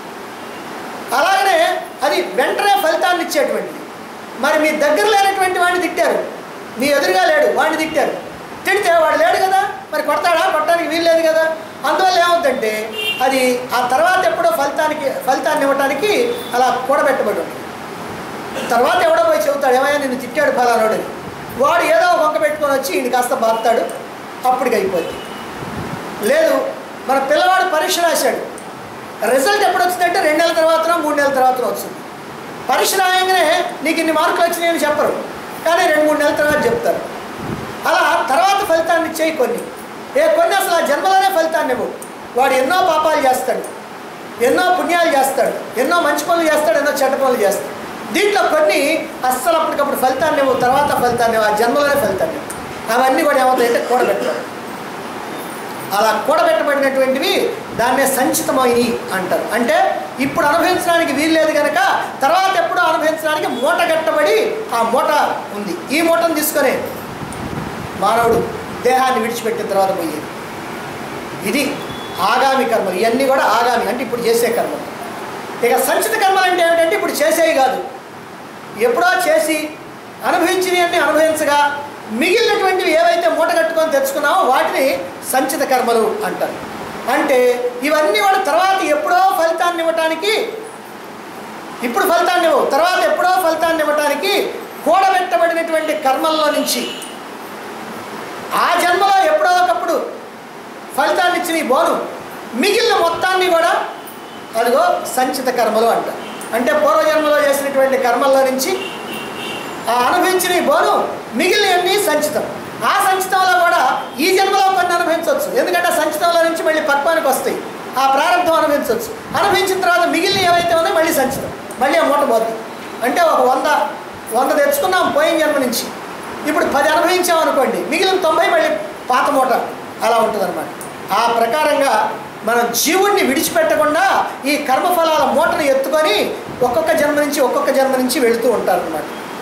అలాగనే అది వెంటనే ఫలితాన్ని ఇచ్చేటువంటిది మరి మీ దగ్గర లేనటువంటి వాడిని తిట్టారు మీ ఎదురుగా లేడు వాడిని తిట్టారు తిడితే వాడు లేడు కదా మరి కొడతాడా కొట్టడానికి వీల్లేదు కదా అందువల్ల ఏమవుతుందంటే అది ఆ తర్వాత ఎప్పుడో ఫలితానికి ఫలితాన్ని ఇవ్వడానికి అలా కూడబెట్టబడి ఉంటుంది తర్వాత ఎవడో పోయి చెబుతాడు ఏమయ్యా నిన్ను తిట్టాడు ఫలానాడని వాడు ఏదో ఒక వంక పెట్టుకొని వచ్చి ఈయన కాస్త బాగుతాడు అప్పటికి అయిపోద్ది లేదు మన పిల్లవాడు పరీక్ష రాశాడు రిజల్ట్ ఎప్పుడు వచ్చిందంటే రెండు నెలల తర్వాతనో మూడు నెలల తర్వాత వచ్చింది పరీక్ష రాయంగానే నీకు ఇన్ని మార్కులు వచ్చినాయని చెప్పరు కానీ రెండు మూడు నెలల తర్వాత చెప్తారు అలా తర్వాత ఫలితాన్ని ఇచ్చేయి కొన్ని ఏ కొన్ని అసలు ఆ జన్మలోనే ఫలితాన్ని ఇవ్వవు వాడు ఎన్నో పాపాలు చేస్తాడు ఎన్నో పుణ్యాలు చేస్తాడు ఎన్నో మంచి పనులు చేస్తాడు ఎన్నో చెడ్డ పనులు చేస్తాడు దీంట్లో కొన్ని అస్సలు అప్పటికప్పుడు ఫలితాన్ని ఇవ్వవు తర్వాత ఫలితాన్ని ఇవ్వవు, ఆ జన్మలోనే ఫలితాన్ని ఇవ్వవు. అవన్నీ కూడా ఏమవుతాయంటే కూడబెట్టాలి అలా కూడబెట్టబడినటువంటివి దాన్నే సంచితమైనవి అంటారు అంటే ఇప్పుడు అనుభవించడానికి వీల్లేదు కనుక తర్వాత ఎప్పుడో అనుభవించడానికి మూట కట్టబడి ఆ మూట ఉంది ఈ మూటను తీసుకొని మానవుడు దేహాన్ని విడిచిపెట్టిన తర్వాత పోయేది ఇది ఆగామి కర్మలు ఇవన్నీ కూడా ఆగామి అంటే ఇప్పుడు చేసే కర్మలు ఇక సంచిత కర్మలు అంటే ఏమిటంటే ఇప్పుడు చేసేవి కాదు ఎప్పుడో చేసి అనుభవించినవన్నీ అనుభవించగా మిగిలినటువంటివి ఏవైతే మూట కట్టుకొని తెచ్చుకున్నామో వాటిని సంచిత కర్మలు అంటారు అంటే ఇవన్నీ కూడా తర్వాత ఎప్పుడో ఫలితాన్ని ఇవ్వటానికి ఇప్పుడు ఫలితాన్ని ఇవ్వవు తర్వాత ఎప్పుడో ఫలితాన్ని ఇవ్వటానికి కూడబెట్టబడినటువంటి కర్మల్లో నుంచి ఆ జన్మలో ఎప్పుడో ఒకప్పుడు ఫలితాన్ని ఇచ్చిన ఈ బోను మిగిలిన మొత్తాన్ని కూడా అదిగో సంచిత కర్మలు అంట అంటే పూర్వజన్మలో చేసినటువంటి కర్మల్లో నుంచి ఆ అనుభవించిన ఈ బోను మిగిలినవన్నీ సంచితం ఆ సంచితంలో కూడా ఈ జన్మలో కొన్ని అనుభవించవచ్చు ఎందుకంటే ఆ సంచితంలో నుంచి మళ్ళీ పక్వానికి వస్తాయి ఆ ప్రారంభం అనుభవించవచ్చు అనుభవించిన తర్వాత మిగిలిన ఏవైతే ఉన్నాయో మళ్ళీ సంచితం మళ్ళీ ఆ మూట పోతుంది అంటే ఒక వంద వంద తెచ్చుకున్నాం పోయిన జన్మ నుంచి ఇప్పుడు పది అనుభవించాం అనుకోండి మిగిలిన తొంభై మళ్ళీ పాత మూట అలా ఉంటుందన్నమాట ఆ ప్రకారంగా మనం జీవుణ్ణి విడిచిపెట్టకుండా ఈ కర్మఫలాల మూటను ఎత్తుకొని ఒక్కొక్క జన్మ నుంచి ఒక్కొక్క జన్మ నుంచి వెళుతూ ఉంటారన్నమాట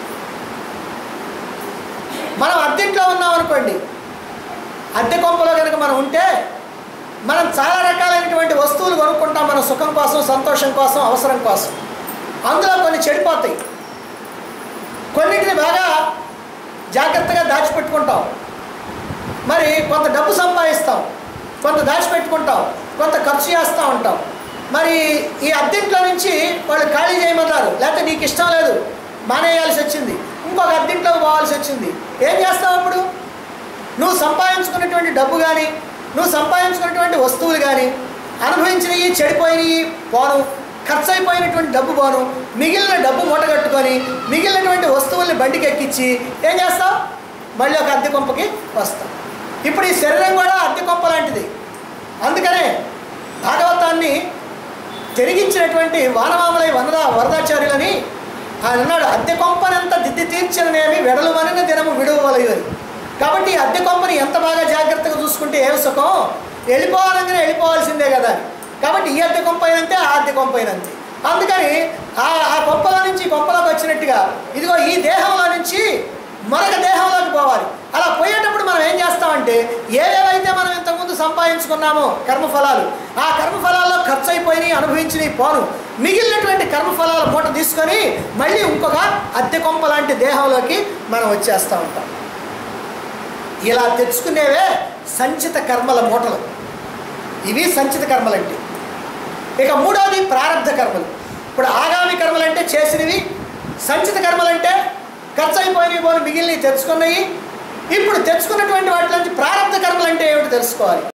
మనం అద్దెంట్లో ఉన్నాం అనుకోండి అద్దె కొంపలో కనుక మనం ఉంటే మనం చాలా రకాలైనటువంటి వస్తువులు కొనుక్కుంటాం మన సుఖం కోసం సంతోషం కోసం అవసరం కోసం అందులో కొన్ని చెడిపోతాయి కొన్నిటిని బాగా జాగ్రత్తగా దాచిపెట్టుకుంటాం మరి కొంత డబ్బు సంపాదిస్తాం కొంత దాచిపెట్టుకుంటాం కొంత ఖర్చు చేస్తూ ఉంటాం మరి ఈ అద్దెంట్లో నుంచి వాళ్ళు ఖాళీ చేయమన్నారు లేకపోతే నీకు ఇష్టం లేదు మానేయాల్సి వచ్చింది ఇంకొక అద్దెంట్లోకి పోవాల్సి వచ్చింది ఏం చేస్తావు అప్పుడు నువ్వు సంపాదించుకున్నటువంటి డబ్బు కానీ నువ్వు సంపాదించుకున్నటువంటి వస్తువులు కానీ అనుభవించినవి చెడిపోయినవి పోను ఖర్చు అయిపోయినటువంటి డబ్బు పోను మిగిలిన డబ్బు మూట కట్టుకొని మిగిలినటువంటి వస్తువుల్ని బండికి ఎక్కించి ఏం చేస్తావు మళ్ళీ ఒక అద్దె కొంపకి వస్తావు ఇప్పుడు ఈ శరీరం కూడా అద్దె కొంప లాంటిది అందుకనే భాగవతాన్ని తిరిగించినటువంటి వానమామలై వనద వరదాచార్యులని ఆయన అన్నాడు అద్దె కొంపనంత దిద్ది తీర్చనేమి వెడలు మనిన దినము విడువలయు అని కాబట్టి ఈ అద్దె కొంపని ఎంత బాగా జాగ్రత్తగా చూసుకుంటే ఏం సుఖం వెళ్ళిపోవాలంగానే వెళ్ళిపోవాల్సిందే కదా కాబట్టి ఈ అద్దె కొంప అయినంతే ఆ అద్దె కొంప అయినంతే అందుకని ఆ ఆ కొంపలో నుంచి ఈ కొంపలోకి వచ్చినట్టుగా ఇదిగో ఈ దేహంలో నుంచి మరొక దేహంలోకి పోవాలి అలా పోయేటప్పుడు మనం ఏం చేస్తామంటే ఏవేవైతే మనం ఇంతకుముందు సంపాదించుకున్నామో కర్మఫలాలు ఆ కర్మఫలాల్లో ఖర్చు అయిపోయినాయి అనుభవించినవి పోను మిగిలినటువంటి కర్మఫలాల మూట తీసుకొని మళ్ళీ ఇంకొక అద్దె కొంప లాంటి దేహంలోకి మనం వచ్చేస్తూ ఉంటాం ఇలా తెచ్చుకునేవే సంచిత కర్మల మూటలు ఇవి సంచిత కర్మలు అంటే ఇక మూడవది ప్రారంధ కర్మలు ఇప్పుడు ఆగామి కర్మలు అంటే చేసినవి సంచిత కర్మలు అంటే ఖర్చు అయిపోయినవి పోను మిగిలినవి తెచ్చుకున్నవి ఇప్పుడు తెచ్చుకున్నటువంటి వాటి నుంచి ప్రారంభ కర్మలు అంటే ఏమిటి తెలుసుకోవాలి